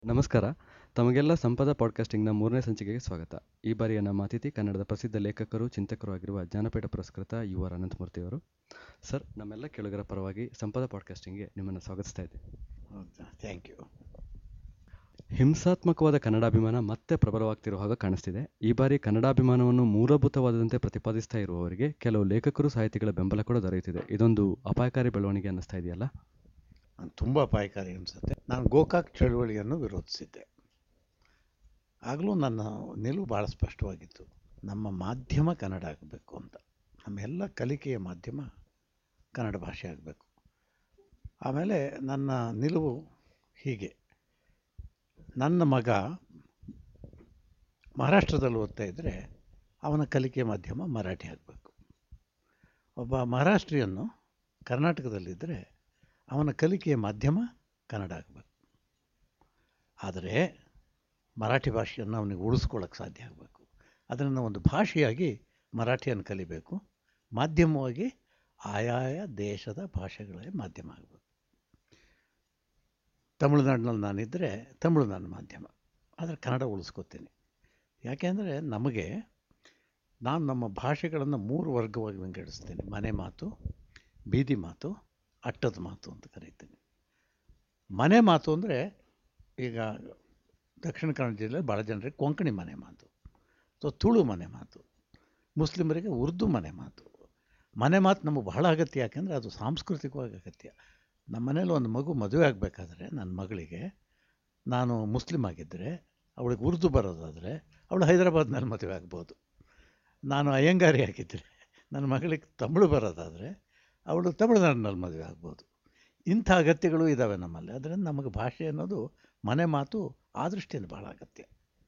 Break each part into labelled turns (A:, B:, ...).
A: ನಮಸ್ಕಾರ ತಮಗೆಲ್ಲ ಸಂಪದ ಪಾಡ್ಕಾಸ್ಟಿಂಗ್ನ ಮೂರನೇ ಸಂಚಿಕೆಗೆ ಸ್ವಾಗತ ಈ ಬಾರಿಯ ನಮ್ಮ ಅತಿಥಿ ಕನ್ನಡದ ಪ್ರಸಿದ್ಧ ಲೇಖಕರು ಚಿಂತಕರು ಆಗಿರುವ ಜ್ಞಾನಪೀಠ ಪುರಸ್ಕೃತ ಯು ಆರ್ ಅನಂತಮೂರ್ತಿ ಅವರು ಸರ್ ನಮ್ಮೆಲ್ಲ ಕೇಳುಗರ ಪರವಾಗಿ ಸಂಪದ ಪಾಡ್ಕಾಸ್ಟಿಂಗ್ಗೆ ನಿಮ್ಮನ್ನು ಸ್ವಾಗತಿಸ್ತಾ ಇದ್ದೀನಿ
B: ಹೌದಾ ಥ್ಯಾಂಕ್ ಯು
A: ಹಿಂಸಾತ್ಮಕವಾದ ಕನ್ನಡಾಭಿಮಾನ ಮತ್ತೆ ಪ್ರಬಲವಾಗ್ತಿರೋ ಹಾಗೆ ಕಾಣಿಸ್ತಿದೆ ಈ ಬಾರಿ ಕನ್ನಡಾಭಿಮಾನವನ್ನು ಮೂಲಭೂತವಾದಂತೆ ಪ್ರತಿಪಾದಿಸ್ತಾ ಇರುವವರಿಗೆ ಕೆಲವು ಲೇಖಕರು ಸಾಹಿತಿಗಳ ಬೆಂಬಲ ಕೂಡ ದೊರೆಯುತ್ತಿದೆ ಇದೊಂದು ಅಪಾಯಕಾರಿ ಬೆಳವಣಿಗೆ ಅನ್ನಿಸ್ತಾ ಇದೆಯಲ್ಲ
B: ನಾನು ತುಂಬ ಅಪಾಯಕಾರಿ ಅನಿಸುತ್ತೆ ನಾನು ಗೋಕಾಕ್ ಚಳುವಳಿಯನ್ನು ವಿರೋಧಿಸಿದ್ದೆ ಆಗಲೂ ನನ್ನ ನಿಲುವು ಭಾಳ ಸ್ಪಷ್ಟವಾಗಿತ್ತು ನಮ್ಮ ಮಾಧ್ಯಮ ಕನ್ನಡ ಆಗಬೇಕು ಅಂತ ನಮ್ಮೆಲ್ಲ ಕಲಿಕೆಯ ಮಾಧ್ಯಮ ಕನ್ನಡ ಭಾಷೆ ಆಗಬೇಕು ಆಮೇಲೆ ನನ್ನ ನಿಲುವು ಹೀಗೆ ನನ್ನ ಮಗ ಮಹಾರಾಷ್ಟ್ರದಲ್ಲಿ ಓದ್ತಾ ಇದ್ದರೆ ಅವನ ಕಲಿಕೆಯ ಮಾಧ್ಯಮ ಮರಾಠಿ ಆಗಬೇಕು ಒಬ್ಬ ಮಹಾರಾಷ್ಟ್ರಿಯನ್ನು ಕರ್ನಾಟಕದಲ್ಲಿದ್ದರೆ ಅವನ ಕಲಿಕೆಯ ಮಾಧ್ಯಮ ಕನ್ನಡ ಆಗಬೇಕು ಆದರೆ ಮರಾಠಿ ಭಾಷೆಯನ್ನು ಅವನಿಗೆ ಉಳಿಸ್ಕೊಳ್ಳೋಕ್ಕೆ ಸಾಧ್ಯ ಆಗಬೇಕು ಅದನ್ನು ಒಂದು ಭಾಷೆಯಾಗಿ ಮರಾಠಿಯನ್ನು ಕಲಿಬೇಕು ಮಾಧ್ಯಮವಾಗಿ ಆಯಾಯ ದೇಶದ ಭಾಷೆಗಳೇ ಮಾಧ್ಯಮ ಆಗಬೇಕು ತಮಿಳುನಾಡಿನಲ್ಲಿ ನಾನಿದ್ದರೆ ತಮಿಳು ನನ್ನ ಮಾಧ್ಯಮ ಆದರೆ ಕನ್ನಡ ಉಳಿಸ್ಕೋತೀನಿ ಯಾಕೆಂದರೆ ನಮಗೆ ನಾನು ನಮ್ಮ ಭಾಷೆಗಳನ್ನು ಮೂರು ವರ್ಗವಾಗಿ ವಿಂಗಡಿಸ್ತೀನಿ ಮನೆ ಮಾತು ಬೀದಿ ಮಾತು ಅಟ್ಟದ ಮಾತು ಅಂತ ಕರೀತೀನಿ ಮನೆ ಮಾತು ಅಂದರೆ ಈಗ ದಕ್ಷಿಣ ಕನ್ನಡ ಜಿಲ್ಲೆಯಲ್ಲಿ ಭಾಳ ಜನರಿಗೆ ಕೊಂಕಣಿ ಮನೆ ಮಾತು ಸೊ ತುಳು ಮನೆ ಮಾತು ಮುಸ್ಲಿಮರಿಗೆ ಉರ್ದು ಮನೆ ಮಾತು ಮನೆ ಮಾತು ನಮಗೆ ಬಹಳ ಅಗತ್ಯ ಯಾಕೆಂದರೆ ಅದು ಸಾಂಸ್ಕೃತಿಕವಾಗಿ ಅಗತ್ಯ ನಮ್ಮ ಮನೇಲಿ ಒಂದು ಮಗು ಮದುವೆ ಆಗಬೇಕಾದ್ರೆ ನನ್ನ ಮಗಳಿಗೆ ನಾನು ಮುಸ್ಲಿಮ್ ಆಗಿದ್ದರೆ ಅವಳಿಗೆ ಉರ್ದು ಬರೋದಾದರೆ ಅವಳು ಹೈದರಾಬಾದ್ನಲ್ಲಿ ಮದುವೆ ಆಗ್ಬೋದು ನಾನು ಅಯ್ಯಂಗಾರಿ ಆಗಿದ್ದರೆ ನನ್ನ ಮಗಳಿಗೆ ತಮಿಳು ಬರೋದಾದರೆ ಅವಳು ತಮಿಳುನಾಡಿನಲ್ಲಿ ಮದುವೆ ಆಗ್ಬೋದು ಇಂಥ ಅಗತ್ಯಗಳು ಇದ್ದಾವೆ ನಮ್ಮಲ್ಲಿ ಅದರಿಂದ ನಮಗೆ ಭಾಷೆ ಅನ್ನೋದು ಮನೆ ಮಾತು ಆ ದೃಷ್ಟಿಯಿಂದ ಭಾಳ ಅಗತ್ಯ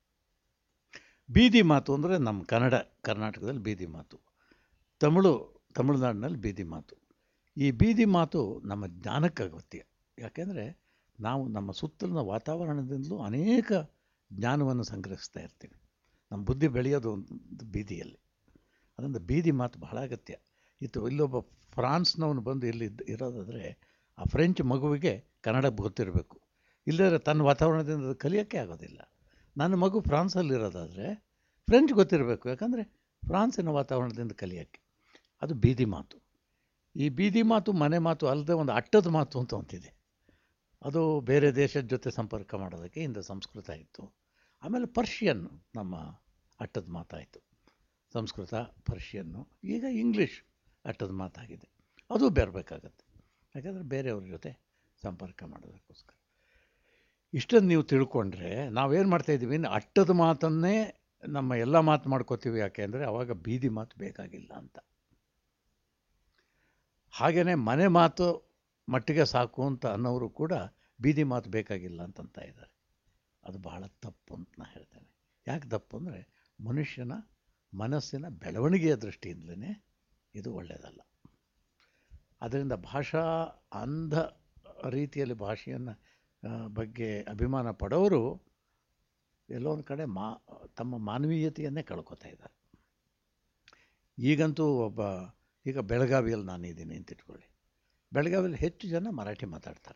B: ಬೀದಿ ಮಾತು ಅಂದರೆ ನಮ್ಮ ಕನ್ನಡ ಕರ್ನಾಟಕದಲ್ಲಿ ಬೀದಿ ಮಾತು ತಮಿಳು ತಮಿಳುನಾಡಿನಲ್ಲಿ ಬೀದಿ ಮಾತು ಈ ಬೀದಿ ಮಾತು ನಮ್ಮ ಜ್ಞಾನಕ್ಕೆ ಅಗತ್ಯ ಯಾಕೆಂದರೆ ನಾವು ನಮ್ಮ ಸುತ್ತಲಿನ ವಾತಾವರಣದಿಂದಲೂ ಅನೇಕ ಜ್ಞಾನವನ್ನು ಸಂಗ್ರಹಿಸ್ತಾ ಇರ್ತೀವಿ ನಮ್ಮ ಬುದ್ಧಿ ಬೆಳೆಯೋದು ಒಂದು ಬೀದಿಯಲ್ಲಿ ಅದರಿಂದ ಬೀದಿ ಮಾತು ಬಹಳ ಅಗತ್ಯ ಇತ್ತು ಇಲ್ಲೊಬ್ಬ ಫ್ರಾನ್ಸ್ನವನು ಬಂದು ಇಲ್ಲಿ ಇರೋದಾದರೆ ಆ ಫ್ರೆಂಚ್ ಮಗುವಿಗೆ ಕನ್ನಡ ಗೊತ್ತಿರಬೇಕು ಇಲ್ಲದ್ರೆ ತನ್ನ ವಾತಾವರಣದಿಂದ ಅದು ಕಲಿಯೋಕ್ಕೆ ಆಗೋದಿಲ್ಲ ನನ್ನ ಮಗು ಫ್ರಾನ್ಸಲ್ಲಿರೋದಾದರೆ ಫ್ರೆಂಚ್ ಗೊತ್ತಿರಬೇಕು ಯಾಕಂದರೆ ಫ್ರಾನ್ಸಿನ ವಾತಾವರಣದಿಂದ ಕಲಿಯೋಕ್ಕೆ ಅದು ಬೀದಿ ಮಾತು ಈ ಬೀದಿ ಮಾತು ಮನೆ ಮಾತು ಅಲ್ಲದೆ ಒಂದು ಅಟ್ಟದ ಮಾತು ಅಂತ ಒಂದಿದೆ ಅದು ಬೇರೆ ದೇಶದ ಜೊತೆ ಸಂಪರ್ಕ ಮಾಡೋದಕ್ಕೆ ಹಿಂದೆ ಸಂಸ್ಕೃತ ಇತ್ತು ಆಮೇಲೆ ಪರ್ಷಿಯನ್ ನಮ್ಮ ಅಟ್ಟದ ಮಾತಾಯಿತು ಸಂಸ್ಕೃತ ಪರ್ಷಿಯನ್ನು ಈಗ ಇಂಗ್ಲೀಷ್ ಅಟ್ಟದ ಮಾತಾಗಿದೆ ಅದು ಬೇರಬೇಕಾಗತ್ತೆ ಯಾಕಂದರೆ ಬೇರೆಯವ್ರ ಜೊತೆ ಸಂಪರ್ಕ ಮಾಡೋದಕ್ಕೋಸ್ಕರ ಇಷ್ಟನ್ನು ನೀವು ತಿಳ್ಕೊಂಡ್ರೆ ನಾವೇನು ಮಾಡ್ತಾಯಿದ್ದೀವಿ ಅಟ್ಟದ ಮಾತನ್ನೇ ನಮ್ಮ ಎಲ್ಲ ಮಾತು ಮಾಡ್ಕೋತೀವಿ ಯಾಕೆ ಅಂದರೆ ಆವಾಗ ಬೀದಿ ಮಾತು ಬೇಕಾಗಿಲ್ಲ ಅಂತ ಹಾಗೆಯೇ ಮನೆ ಮಾತು ಮಟ್ಟಿಗೆ ಸಾಕು ಅಂತ ಅನ್ನೋರು ಕೂಡ ಬೀದಿ ಮಾತು ಬೇಕಾಗಿಲ್ಲ ಅಂತಂತ ಇದ್ದಾರೆ ಅದು ಬಹಳ ತಪ್ಪು ಅಂತ ನಾನು ಹೇಳ್ತೇನೆ ಯಾಕೆ ತಪ್ಪು ಅಂದರೆ ಮನುಷ್ಯನ ಮನಸ್ಸಿನ ಬೆಳವಣಿಗೆಯ ದೃಷ್ಟಿಯಿಂದಲೇ ಇದು ಒಳ್ಳೆಯದಲ್ಲ ಅದರಿಂದ ಭಾಷಾ ಅಂಧ ರೀತಿಯಲ್ಲಿ ಭಾಷೆಯನ್ನು ಬಗ್ಗೆ ಅಭಿಮಾನ ಪಡೋರು ಎಲ್ಲೋ ಒಂದು ಕಡೆ ಮಾ ತಮ್ಮ ಮಾನವೀಯತೆಯನ್ನೇ ಕಳ್ಕೊತಾ ಇದ್ದಾರೆ ಈಗಂತೂ ಒಬ್ಬ ಈಗ ಬೆಳಗಾವಿಯಲ್ಲಿ ನಾನಿದ್ದೀನಿ ಅಂತ ಇಟ್ಕೊಳ್ಳಿ ಬೆಳಗಾವಿಯಲ್ಲಿ ಹೆಚ್ಚು ಜನ ಮರಾಠಿ ಮಾತಾಡ್ತಾರೆ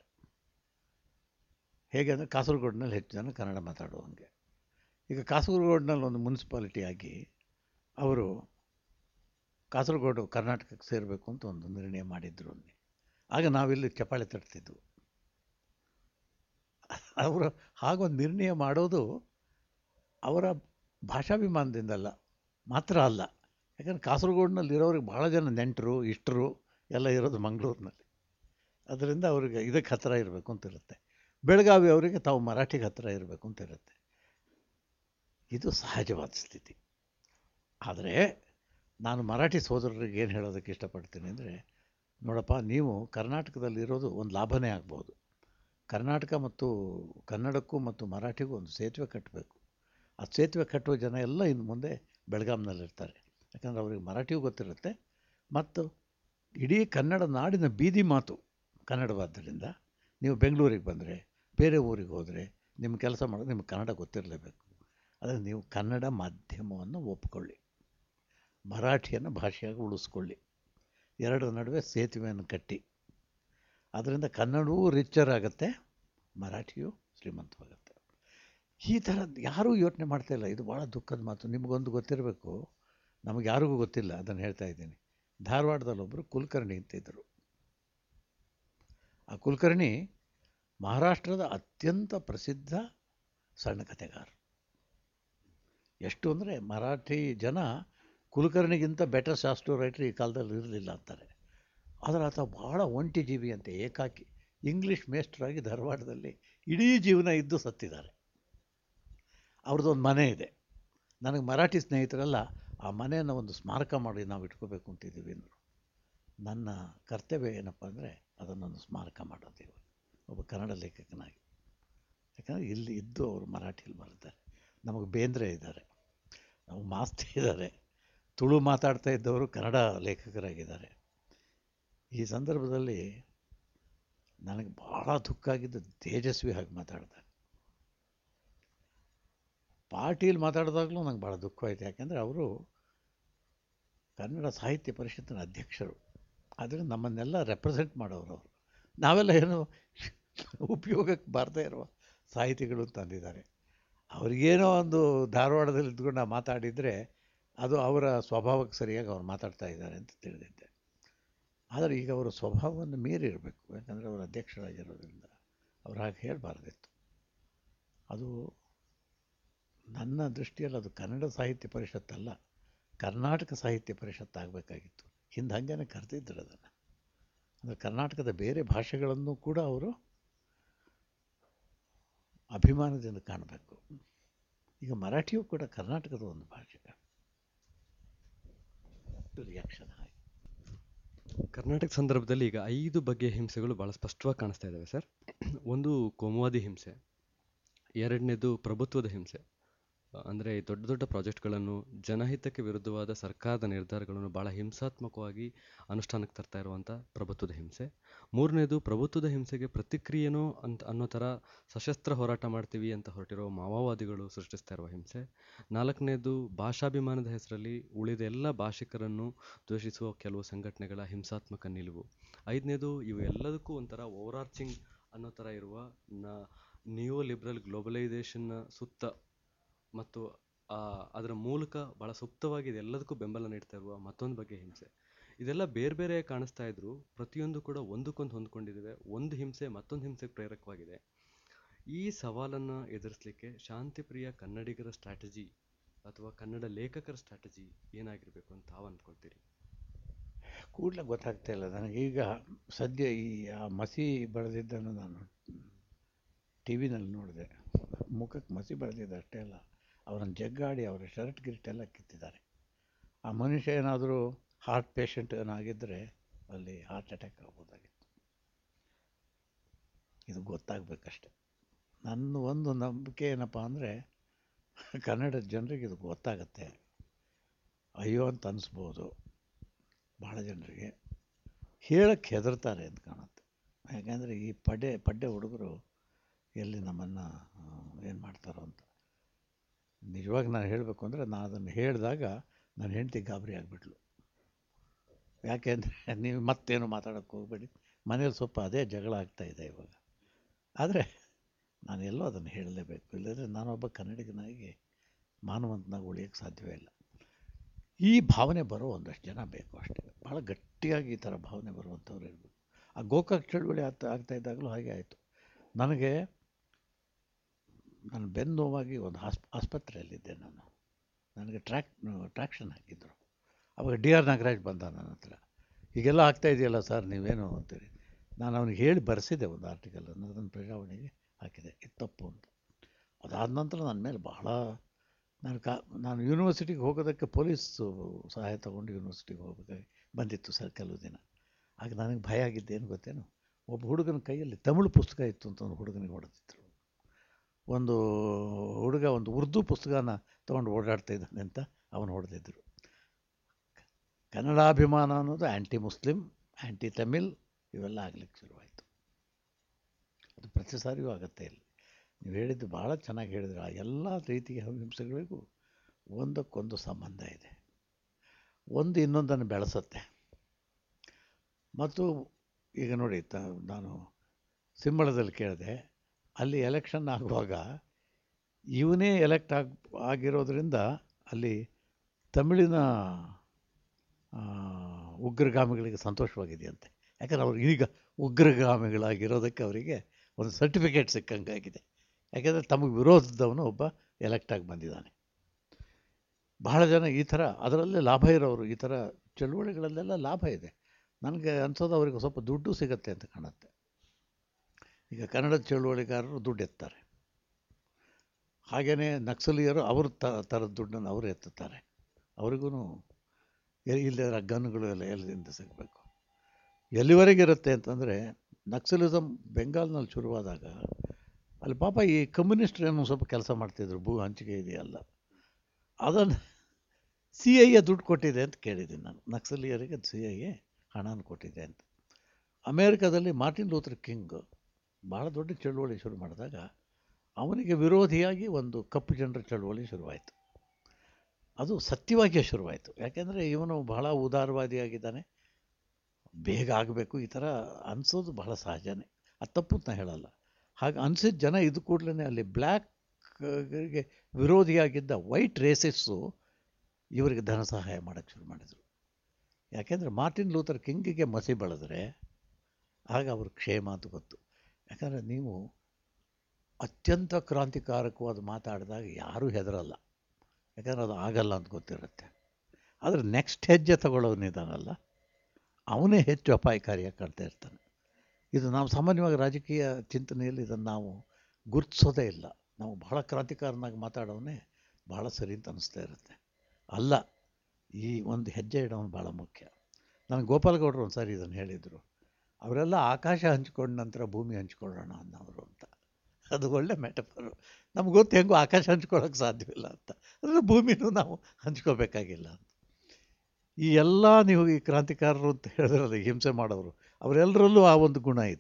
B: ಹೇಗೆ ಅಂದರೆ ಕಾಸರಗೋಡಿನಲ್ಲಿ ಹೆಚ್ಚು ಜನ ಕನ್ನಡ ಮಾತಾಡುವಂಗೆ ಈಗ ಕಾಸರಗೋಡಿನಲ್ಲಿ ಒಂದು ಮುನ್ಸಿಪಾಲಿಟಿ ಆಗಿ ಅವರು ಕಾಸರಗೋಡು ಕರ್ನಾಟಕಕ್ಕೆ ಸೇರಬೇಕು ಅಂತ ಒಂದು ನಿರ್ಣಯ ಮಾಡಿದ್ರು ಅಲ್ಲಿ ಆಗ ನಾವಿಲ್ಲಿ ಚಪ್ಪಾಳೆ ತಟ್ತಿದ್ವು ಅವರು ಹಾಗೊಂದು ನಿರ್ಣಯ ಮಾಡೋದು ಅವರ ಭಾಷಾಭಿಮಾನದಿಂದಲ್ಲ ಮಾತ್ರ ಅಲ್ಲ ಯಾಕಂದ್ರೆ ಕಾಸರಗೋಡಿನಲ್ಲಿ ಇರೋರಿಗೆ ಭಾಳ ಜನ ನೆಂಟರು ಇಷ್ಟರು ಎಲ್ಲ ಇರೋದು ಮಂಗಳೂರಿನಲ್ಲಿ ಅದರಿಂದ ಅವ್ರಿಗೆ ಇದಕ್ಕೆ ಹತ್ತಿರ ಇರಬೇಕು ಅಂತ ಇರುತ್ತೆ ಬೆಳಗಾವಿ ಅವರಿಗೆ ತಾವು ಮರಾಠಿಗೆ ಹತ್ತಿರ ಇರಬೇಕು ಅಂತ ಇರುತ್ತೆ ಇದು ಸಹಜವಾದ ಸ್ಥಿತಿ ಆದರೆ ನಾನು ಮರಾಠಿ ಸೋದರರಿಗೆ ಏನು ಹೇಳೋದಕ್ಕೆ ಇಷ್ಟಪಡ್ತೀನಿ ಅಂದರೆ ನೋಡಪ್ಪ ನೀವು ಕರ್ನಾಟಕದಲ್ಲಿರೋದು ಒಂದು ಲಾಭನೇ ಆಗ್ಬೋದು ಕರ್ನಾಟಕ ಮತ್ತು ಕನ್ನಡಕ್ಕೂ ಮತ್ತು ಮರಾಠಿಗೂ ಒಂದು ಸೇತುವೆ ಕಟ್ಟಬೇಕು ಆ ಸೇತುವೆ ಕಟ್ಟುವ ಜನ ಎಲ್ಲ ಇನ್ನು ಮುಂದೆ ಬೆಳಗಾಂನಲ್ಲಿರ್ತಾರೆ ಯಾಕಂದರೆ ಅವ್ರಿಗೆ ಮರಾಠಿಯೂ ಗೊತ್ತಿರುತ್ತೆ ಮತ್ತು ಇಡೀ ಕನ್ನಡ ನಾಡಿನ ಬೀದಿ ಮಾತು ಕನ್ನಡವಾದ್ದರಿಂದ ನೀವು ಬೆಂಗಳೂರಿಗೆ ಬಂದರೆ ಬೇರೆ ಊರಿಗೆ ಹೋದರೆ ನಿಮ್ಮ ಕೆಲಸ ಮಾಡೋದು ನಿಮ್ಗೆ ಕನ್ನಡ ಗೊತ್ತಿರಲೇಬೇಕು ಆದರೆ ನೀವು ಕನ್ನಡ ಮಾಧ್ಯಮವನ್ನು ಒಪ್ಕೊಳ್ಳಿ ಮರಾಠಿಯನ್ನು ಭಾಷೆಯಾಗಿ ಉಳಿಸ್ಕೊಳ್ಳಿ ಎರಡರ ನಡುವೆ ಸೇತುವೆಯನ್ನು ಕಟ್ಟಿ ಅದರಿಂದ ಕನ್ನಡವೂ ರಿಚ್ಚರ್ ಆಗುತ್ತೆ ಮರಾಠಿಯೂ ಶ್ರೀಮಂತವಾಗುತ್ತೆ ಈ ಥರದ್ದು ಯಾರೂ ಯೋಚನೆ ಮಾಡ್ತಾ ಇಲ್ಲ ಇದು ಭಾಳ ದುಃಖದ ಮಾತು ನಿಮಗೊಂದು ಗೊತ್ತಿರಬೇಕು ನಮಗೆ ಯಾರಿಗೂ ಗೊತ್ತಿಲ್ಲ ಅದನ್ನು ಹೇಳ್ತಾ ಇದ್ದೀನಿ ಧಾರವಾಡದಲ್ಲಿ ಒಬ್ಬರು ಕುಲಕರ್ಣಿ ಅಂತಿದ್ದರು ಆ ಕುಲಕರ್ಣಿ ಮಹಾರಾಷ್ಟ್ರದ ಅತ್ಯಂತ ಪ್ರಸಿದ್ಧ ಸಣ್ಣ ಕಥೆಗಾರ ಎಷ್ಟು ಅಂದರೆ ಮರಾಠಿ ಜನ ಕುಲಕರ್ಣಿಗಿಂತ ಬೆಟರ್ ಶಾಸ್ಟ್ರೋ ರೈಟ್ರ್ ಈ ಕಾಲದಲ್ಲಿ ಇರಲಿಲ್ಲ ಅಂತಾರೆ ಆದರೆ ಆತ ಭಾಳ ಒಂಟಿ ಜೀವಿ ಅಂತೆ ಏಕಾಕಿ ಇಂಗ್ಲೀಷ್ ಮೇಸ್ಟ್ರಾಗಿ ಧಾರವಾಡದಲ್ಲಿ ಇಡೀ ಜೀವನ ಇದ್ದು ಸತ್ತಿದ್ದಾರೆ ಅವ್ರದ್ದೊಂದು ಮನೆ ಇದೆ ನನಗೆ ಮರಾಠಿ ಸ್ನೇಹಿತರೆಲ್ಲ ಆ ಮನೆಯನ್ನು ಒಂದು ಸ್ಮಾರಕ ಮಾಡಿ ನಾವು ಇಟ್ಕೋಬೇಕು ಅಂತಿದ್ದೀವಿ ಅಂದರು ನನ್ನ ಕರ್ತವ್ಯ ಏನಪ್ಪ ಅಂದರೆ ಅದನ್ನೊಂದು ಸ್ಮಾರಕ ಮಾಡೋದು ಇವಾಗ ಒಬ್ಬ ಕನ್ನಡ ಲೇಖಕನಾಗಿ ಯಾಕಂದರೆ ಇಲ್ಲಿ ಇದ್ದು ಅವರು ಮರಾಠಿಯಲ್ಲಿ ಬರೀತಾರೆ ನಮಗೆ ಬೇಂದ್ರೆ ಇದ್ದಾರೆ ನಾವು ಮಾಸ್ತಿ ಇದ್ದಾರೆ ತುಳು ಮಾತಾಡ್ತಾ ಇದ್ದವರು ಕನ್ನಡ ಲೇಖಕರಾಗಿದ್ದಾರೆ ಈ ಸಂದರ್ಭದಲ್ಲಿ ನನಗೆ ಭಾಳ ದುಃಖ ಆಗಿದ್ದು ತೇಜಸ್ವಿ ಹಾಗೆ ಮಾತಾಡ್ತಾರೆ ಪಾರ್ಟಿಯಲ್ಲಿ ಮಾತಾಡಿದಾಗಲೂ ನಂಗೆ ಭಾಳ ದುಃಖ ಆಯಿತು ಯಾಕೆಂದರೆ ಅವರು ಕನ್ನಡ ಸಾಹಿತ್ಯ ಪರಿಷತ್ತಿನ ಅಧ್ಯಕ್ಷರು ಆದರೆ ನಮ್ಮನ್ನೆಲ್ಲ ರೆಪ್ರೆಸೆಂಟ್ ಮಾಡೋರು ಅವರು ನಾವೆಲ್ಲ ಏನು ಉಪಯೋಗಕ್ಕೆ ಬಾರದೇ ಇರುವ ಸಾಹಿತಿಗಳು ತಂದಿದ್ದಾರೆ ಅವ್ರಿಗೇನೋ ಒಂದು ಧಾರವಾಡದಲ್ಲಿ ಇದ್ಕೊಂಡು ನಾವು ಮಾತಾಡಿದರೆ ಅದು ಅವರ ಸ್ವಭಾವಕ್ಕೆ ಸರಿಯಾಗಿ ಅವ್ರು ಮಾತಾಡ್ತಾ ಇದ್ದಾರೆ ಅಂತ ತಿಳಿದಿದ್ದೆ ಆದರೆ ಈಗ ಅವರ ಸ್ವಭಾವವನ್ನು ಮೀರಿರಬೇಕು ಯಾಕಂದರೆ ಅವರು ಅಧ್ಯಕ್ಷರಾಗಿರೋದ್ರಿಂದ ಅವ್ರು ಹಾಗೆ ಹೇಳಬಾರ್ದಿತ್ತು ಅದು ನನ್ನ ದೃಷ್ಟಿಯಲ್ಲಿ ಅದು ಕನ್ನಡ ಸಾಹಿತ್ಯ ಪರಿಷತ್ತಲ್ಲ ಕರ್ನಾಟಕ ಸಾಹಿತ್ಯ ಪರಿಷತ್ ಆಗಬೇಕಾಗಿತ್ತು ಹಿಂದೆ ಹಾಗೇನೆ ಕರೆದಿದ್ದರು ಅದನ್ನು ಅಂದರೆ ಕರ್ನಾಟಕದ ಬೇರೆ ಭಾಷೆಗಳನ್ನು ಕೂಡ ಅವರು ಅಭಿಮಾನದಿಂದ ಕಾಣಬೇಕು ಈಗ ಮರಾಠಿಯೂ ಕೂಡ ಕರ್ನಾಟಕದ ಒಂದು ಭಾಷೆ ರಿಯಾಕ್ಷನ್ ಹಾಗೆ
A: ಕರ್ನಾಟಕ ಸಂದರ್ಭದಲ್ಲಿ ಈಗ ಐದು ಬಗೆಯ ಹಿಂಸೆಗಳು ಭಾಳ ಸ್ಪಷ್ಟವಾಗಿ ಕಾಣಿಸ್ತಾ ಇದ್ದಾವೆ ಸರ್ ಒಂದು ಕೋಮುವಾದಿ ಹಿಂಸೆ ಎರಡನೇದು ಪ್ರಭುತ್ವದ ಹಿಂಸೆ ಅಂದರೆ ದೊಡ್ಡ ದೊಡ್ಡ ಪ್ರಾಜೆಕ್ಟ್ಗಳನ್ನು ಜನಹಿತಕ್ಕೆ ವಿರುದ್ಧವಾದ ಸರ್ಕಾರದ ನಿರ್ಧಾರಗಳನ್ನು ಭಾಳ ಹಿಂಸಾತ್ಮಕವಾಗಿ ಅನುಷ್ಠಾನಕ್ಕೆ ತರ್ತಾ ಇರುವಂಥ ಪ್ರಭುತ್ವದ ಹಿಂಸೆ ಮೂರನೇದು ಪ್ರಭುತ್ವದ ಹಿಂಸೆಗೆ ಪ್ರತಿಕ್ರಿಯೆನೋ ಅಂತ ಅನ್ನೋ ಥರ ಸಶಸ್ತ್ರ ಹೋರಾಟ ಮಾಡ್ತೀವಿ ಅಂತ ಹೊರಟಿರೋ ಮಾವೋವಾದಿಗಳು ಸೃಷ್ಟಿಸ್ತಾ ಇರುವ ಹಿಂಸೆ ನಾಲ್ಕನೇದು ಭಾಷಾಭಿಮಾನದ ಹೆಸರಲ್ಲಿ ಉಳಿದ ಎಲ್ಲ ಭಾಷಿಕರನ್ನು ದ್ವೇಷಿಸುವ ಕೆಲವು ಸಂಘಟನೆಗಳ ಹಿಂಸಾತ್ಮಕ ನಿಲುವು ಐದನೇದು ಇವು ಎಲ್ಲದಕ್ಕೂ ಒಂಥರ ಓವರಾರ್ಚಿಂಗ್ ಅನ್ನೋ ಥರ ಇರುವ ನ ನಿಯೋ ಲಿಬ್ರಲ್ ಗ್ಲೋಬಲೈಸೇಷನ್ನ ಸುತ್ತ ಮತ್ತು ಆ, ಅದರ ಮೂಲಕ ಭಾಳ ಸುಪ್ತವಾಗಿ ಇದೆಲ್ಲದಕ್ಕೂ ಬೆಂಬಲ ನೀಡ್ತಾ ಇರುವ ಮತ್ತೊಂದು ಬಗ್ಗೆ ಹಿಂಸೆ ಇದೆಲ್ಲ ಬೇರೆ ಬೇರೆ ಕಾಣಿಸ್ತಾ ಇದ್ರು ಪ್ರತಿಯೊಂದು ಕೂಡ ಒಂದಕ್ಕೊಂದು ಹೊಂದ್ಕೊಂಡಿದ್ದಾವೆ ಒಂದು ಹಿಂಸೆ ಮತ್ತೊಂದು ಹಿಂಸೆಗೆ ಪ್ರೇರಕವಾಗಿದೆ ಈ ಸವಾಲನ್ನು ಎದುರಿಸಲಿಕ್ಕೆ ಶಾಂತಿಪ್ರಿಯ ಕನ್ನಡಿಗರ ಸ್ಟ್ರಾಟಜಿ ಅಥವಾ ಕನ್ನಡ ಲೇಖಕರ ಸ್ಟ್ರಾಟಜಿ ಏನಾಗಿರಬೇಕು ಅಂತ ತಾವು ಅಂದ್ಕೊಳ್ತೀರಿ
B: ಕೂಡಲೇ ಗೊತ್ತಾಗ್ತಾ ಇಲ್ಲ ನನಗೀಗ ಸದ್ಯ ಈ ಆ ಮಸಿ ಬಳೆದಿದ್ದನ್ನು ನಾನು ಟಿ ವಿನಲ್ಲಿ ನೋಡಿದೆ ಮುಖಕ್ಕೆ ಮಸಿ ಬಳೆದಿದ್ದ ಅಷ್ಟೇ ಅಲ್ಲ ಅವರನ್ನು ಜಗ್ಗಾಡಿ ಅವರ ಶರ್ಟ್ ಗಿರ್ಟ್ ಎಲ್ಲ ಕಿತ್ತಿದ್ದಾರೆ ಆ ಮನುಷ್ಯ ಏನಾದರೂ ಹಾರ್ಟ್ ಪೇಷಂಟ್ ಏನಾಗಿದ್ದರೆ ಅಲ್ಲಿ ಹಾರ್ಟ್ ಅಟ್ಯಾಕ್ ಆಗ್ಬೋದಾಗಿತ್ತು ಇದು ಗೊತ್ತಾಗಬೇಕಷ್ಟೆ ನನ್ನ ಒಂದು ನಂಬಿಕೆ ಏನಪ್ಪ ಅಂದರೆ ಕನ್ನಡದ ಜನರಿಗೆ ಇದು ಗೊತ್ತಾಗತ್ತೆ ಅಯ್ಯೋ ಅಂತ ಅನಿಸ್ಬೋದು ಭಾಳ ಜನರಿಗೆ ಹೇಳಕ್ಕೆ ಹೆದರ್ತಾರೆ ಅಂತ ಕಾಣುತ್ತೆ ಯಾಕೆಂದರೆ ಈ ಪಡ್ಡೆ ಪಡ್ಡೆ ಹುಡುಗರು ಎಲ್ಲಿ ನಮ್ಮನ್ನು ಏನು ಮಾಡ್ತಾರೋ ಅಂತ ನಿಜವಾಗಿ ನಾನು ಹೇಳಬೇಕು ಅಂದರೆ ನಾನು ಅದನ್ನು ಹೇಳಿದಾಗ ನನ್ನ ಹೆಂಡತಿ ಗಾಬರಿ ಆಗಿಬಿಟ್ಲು ಯಾಕೆಂದರೆ ನೀವು ಮತ್ತೇನು ಮಾತಾಡೋಕ್ಕೆ ಹೋಗಬೇಡಿ ಮನೇಲಿ ಸ್ವಲ್ಪ ಅದೇ ಜಗಳ ಆಗ್ತಾ ಇದೆ ಇವಾಗ ಆದರೆ ನಾನು ಎಲ್ಲೋ ಅದನ್ನು ಹೇಳಲೇಬೇಕು ಇಲ್ಲದ್ರೆ ನಾನೊಬ್ಬ ಕನ್ನಡಿಗನಾಗಿ ಮಾನವಂತನಾಗಿ ಉಳಿಯೋಕ್ಕೆ ಸಾಧ್ಯವೇ ಇಲ್ಲ ಈ ಭಾವನೆ ಬರೋ ಒಂದಷ್ಟು ಜನ ಬೇಕು ಅಷ್ಟೇ ಭಾಳ ಗಟ್ಟಿಯಾಗಿ ಈ ಥರ ಭಾವನೆ ಬರುವಂಥವ್ರು ಇರಬೇಕು ಆ ಗೋಕಾಕ್ ಚಳುವಳಿ ಆಗ್ತಾ ಆಗ್ತಾ ಇದ್ದಾಗಲೂ ಹಾಗೆ ಆಯಿತು ನನಗೆ ನಾನು ಬೆನ್ನು ನೋವಾಗಿ ಒಂದು ಆಸ್ಪ ಆಸ್ಪತ್ರೆಯಲ್ಲಿದ್ದೆ ನಾನು ನನಗೆ ಟ್ರ್ಯಾಕ್ ಟ್ರ್ಯಾಕ್ಷನ್ ಹಾಕಿದ್ರು ಅವಾಗ ಡಿ ಆರ್ ನಾಗರಾಜ್ ಬಂದ ನನ್ನ ಹತ್ರ ಹೀಗೆಲ್ಲ ಆಗ್ತಾ ಇದೆಯಲ್ಲ ಸರ್ ನೀವೇನು ಅಂತೀರಿ ನಾನು ಅವನಿಗೆ ಹೇಳಿ ಬರೆಸಿದ್ದೆ ಒಂದು ಆರ್ಟಿಕಲ್ ಅದನ್ನು ಪ್ರಜಾವಣೆಗೆ ಹಾಕಿದೆ ಇದು ತಪ್ಪು ಅಂತ ಅದಾದ ನಂತರ ನನ್ನ ಮೇಲೆ ಬಹಳ ನಾನು ಕಾ ನಾನು ಯೂನಿವರ್ಸಿಟಿಗೆ ಹೋಗೋದಕ್ಕೆ ಪೊಲೀಸು ಸಹಾಯ ತಗೊಂಡು ಯೂನಿವರ್ಸಿಟಿಗೆ ಹೋಗಬೇಕಾಗಿ ಬಂದಿತ್ತು ಸರ್ ಕೆಲವು ದಿನ ಆಗ ನನಗೆ ಭಯ ಆಗಿದ್ದೇನು ಗೊತ್ತೇನು ಒಬ್ಬ ಹುಡುಗನ ಕೈಯಲ್ಲಿ ತಮಿಳು ಪುಸ್ತಕ ಇತ್ತು ಅಂತ ಒಂದು ಹುಡುಗನಿಗೆ ಹೊಡೆದಿದ್ರು ಒಂದು ಹುಡುಗ ಒಂದು ಉರ್ದು ಪುಸ್ತಕನ ತೊಗೊಂಡು ಓಡಾಡ್ತಾ ಇದ್ದಾನೆ ಅಂತ ಅವನು ಹೊಡೆದಿದ್ದರು ಕನ್ನಡಾಭಿಮಾನ ಅನ್ನೋದು ಆ್ಯಂಟಿ ಮುಸ್ಲಿಂ ಆ್ಯಂಟಿ ತಮಿಳ್ ಇವೆಲ್ಲ ಆಗ್ಲಿಕ್ಕೆ ಶುರುವಾಯಿತು ಅದು ಪ್ರತಿ ಸಾರಿಯೂ ಆಗತ್ತೆ ಇಲ್ಲಿ ನೀವು ಹೇಳಿದ್ದು ಭಾಳ ಚೆನ್ನಾಗಿ ಹೇಳಿದ್ರು ಆ ಎಲ್ಲ ರೀತಿಯ ಹಿಂಸೆಗಳಿಗೂ ಒಂದಕ್ಕೊಂದು ಸಂಬಂಧ ಇದೆ ಒಂದು ಇನ್ನೊಂದನ್ನು ಬೆಳೆಸತ್ತೆ ಮತ್ತು ಈಗ ನೋಡಿ ತ ನಾನು ಸಿಂಬಳದಲ್ಲಿ ಕೇಳಿದೆ ಅಲ್ಲಿ ಎಲೆಕ್ಷನ್ ಆಗುವಾಗ ಇವನೇ ಎಲೆಕ್ಟ್ ಆಗಿ ಆಗಿರೋದ್ರಿಂದ ಅಲ್ಲಿ ತಮಿಳಿನ ಆ, ಉಗ್ರಗಾಮಿಗಳಿಗೆ ಸಂತೋಷವಾಗಿದೆಯಂತೆ ಯಾಕಂದ್ರೆ ಅವ್ರು ಈಗ ಉಗ್ರಗಾಮಿಗಳಾಗಿರೋದಕ್ಕೆ ಅವರಿಗೆ ಒಂದು ಸರ್ಟಿಫಿಕೇಟ್ ಸಿಕ್ಕಂಗಾಗಿದೆ ಯಾಕೆಂದರೆ ತಮಗೆ ವಿರೋಧದವನು ಒಬ್ಬ ಎಲೆಕ್ಟ್ ಆಗಿ ಬಂದಿದ್ದಾನೆ ಬಹಳ ಜನ ಈ ಥರ ಅದರಲ್ಲೇ ಲಾಭ ಇರೋರು ಈ ಥರ ಚಳುವಳಿಗಳಲ್ಲೆಲ್ಲ ಲಾಭ ಇದೆ ನನಗೆ ಅನ್ಸೋದು ಅವರಿಗೆ ಸ್ವಲ್ಪ ದುಡ್ಡು ಸಿಗುತ್ತೆ ಅಂತ ಕಾಣುತ್ತೆ ಈಗ ಕನ್ನಡದ ಚಳುವಳಿಗಾರರು ದುಡ್ಡು ಎತ್ತಾರೆ ಹಾಗೆಯೇ ನಕ್ಸಲೀಯರು ಅವ್ರ ತ ಥರದ ದುಡ್ಡನ್ನು ಅವರು ಎತ್ತುತ್ತಾರೆ ಅವ್ರಿಗೂ ಇಲ್ಲದ ಗನ್ಗಳು ಎಲ್ಲ ಎಲ್ಲಿಂದ ಸಿಗಬೇಕು ಎಲ್ಲಿವರೆಗೆ ಇರುತ್ತೆ ಅಂತಂದರೆ ನಕ್ಸಲಿಸಮ್ ಬೆಂಗಾಲ್ನಲ್ಲಿ ಶುರುವಾದಾಗ ಅಲ್ಲಿ ಪಾಪ ಈ ಕಮ್ಯುನಿಸ್ಟ್ರು ಏನೋ ಸ್ವಲ್ಪ ಕೆಲಸ ಮಾಡ್ತಿದ್ರು ಭೂ ಹಂಚಿಕೆ ಇದೆಯಲ್ಲ ಅದನ್ನು ಸಿ ಐ ಎ ದುಡ್ಡು ಕೊಟ್ಟಿದೆ ಅಂತ ಕೇಳಿದ್ದೀನಿ ನಾನು ನಕ್ಸಲೀಯರಿಗೆ ಸಿ ಐ ಎ ಹಣನ ಕೊಟ್ಟಿದೆ ಅಂತ ಅಮೇರಿಕಾದಲ್ಲಿ ಮಾರ್ಟಿನ್ ಲೂಥರ್ ಕಿಂಗ್ ಭಾಳ ದೊಡ್ಡ ಚಳುವಳಿ ಶುರು ಮಾಡಿದಾಗ ಅವನಿಗೆ ವಿರೋಧಿಯಾಗಿ ಒಂದು ಕಪ್ಪು ಜನರ ಚಳುವಳಿ ಶುರುವಾಯಿತು ಅದು ಸತ್ಯವಾಗಿಯೇ ಶುರುವಾಯಿತು ಯಾಕೆಂದರೆ ಇವನು ಬಹಳ ಉದಾರವಾದಿಯಾಗಿದ್ದಾನೆ ಬೇಗ ಆಗಬೇಕು ಈ ಥರ ಅನಿಸೋದು ಬಹಳ ಸಹಜನೇ ಅದು ತಪ್ಪು ಅಂತ ನಾನು ಹೇಳಲ್ಲ ಹಾಗೆ ಅನಿಸಿದ ಜನ ಇದು ಕೂಡಲೇ ಅಲ್ಲಿ ಬ್ಲ್ಯಾಕ್ಗೆ ವಿರೋಧಿಯಾಗಿದ್ದ ವೈಟ್ ರೇಸಸ್ಸು ಇವರಿಗೆ ಧನ ಸಹಾಯ ಮಾಡೋಕ್ಕೆ ಶುರು ಮಾಡಿದರು ಯಾಕೆಂದರೆ ಮಾರ್ಟಿನ್ ಲೂಥರ್ ಕಿಂಗಿಗೆ ಮಸಿ ಬೆಳೆದ್ರೆ ಆಗ ಅವ್ರ ಕ್ಷೇಮ ಅಂತ ಗೊತ್ತು ಯಾಕಂದರೆ ನೀವು ಅತ್ಯಂತ ಕ್ರಾಂತಿಕಾರಕವಾದ ಮಾತಾಡಿದಾಗ ಯಾರೂ ಹೆದರಲ್ಲ ಯಾಕಂದರೆ ಅದು ಆಗಲ್ಲ ಅಂತ ಗೊತ್ತಿರುತ್ತೆ ಆದರೆ ನೆಕ್ಸ್ಟ್ ಹೆಜ್ಜೆ ತಗೊಳ್ಳೋನಿದ್ದಾನಲ್ಲ ಅವನೇ ಹೆಚ್ಚು ಅಪಾಯಕಾರಿಯಾಗಿ ಕಾಣ್ತಾ ಇರ್ತಾನೆ ಇದು ನಾವು ಸಾಮಾನ್ಯವಾಗಿ ರಾಜಕೀಯ ಚಿಂತನೆಯಲ್ಲಿ ಇದನ್ನು ನಾವು ಗುರುತಿಸೋದೇ ಇಲ್ಲ ನಾವು ಬಹಳ ಕ್ರಾಂತಿಕಾರನಾಗಿ ಮಾತಾಡೋನೇ ಬಹಳ ಸರಿ ಅಂತ ಅನ್ನಿಸ್ತಾ ಇರುತ್ತೆ ಅಲ್ಲ ಈ ಒಂದು ಹೆಜ್ಜೆ ಇಡೋನು ಭಾಳ ಮುಖ್ಯ ನನಗೆ ಗೋಪಾಲಗೌಡರು ಒಂದು ಸಾರಿ ಇದನ್ನು ಹೇಳಿದರು ಅವರೆಲ್ಲ ಆಕಾಶ ಹಂಚ್ಕೊಂಡ ನಂತರ ಭೂಮಿ ಹಂಚ್ಕೊಳ್ಳೋಣ ಅನ್ನೋರು ಅಂತ ಅದು ಒಳ್ಳೆ ಮೆಟಫರು ನಮ್ಗೆ ಗೊತ್ತು ಹೆಂಗೋ ಆಕಾಶ ಹಂಚ್ಕೊಳ್ಳೋಕೆ ಸಾಧ್ಯವಿಲ್ಲ ಅಂತ ಅಂದರೆ ಭೂಮಿನೂ ನಾವು ಹಂಚ್ಕೋಬೇಕಾಗಿಲ್ಲ ಅಂತ ಈ ಎಲ್ಲ ನೀವು ಈ ಕ್ರಾಂತಿಕಾರರು ಅಂತ ಹೇಳಿದ್ರಲ್ಲ ಹಿಂಸೆ ಮಾಡೋರು ಅವರೆಲ್ಲರಲ್ಲೂ ಆ ಒಂದು ಗುಣ ಇದೆ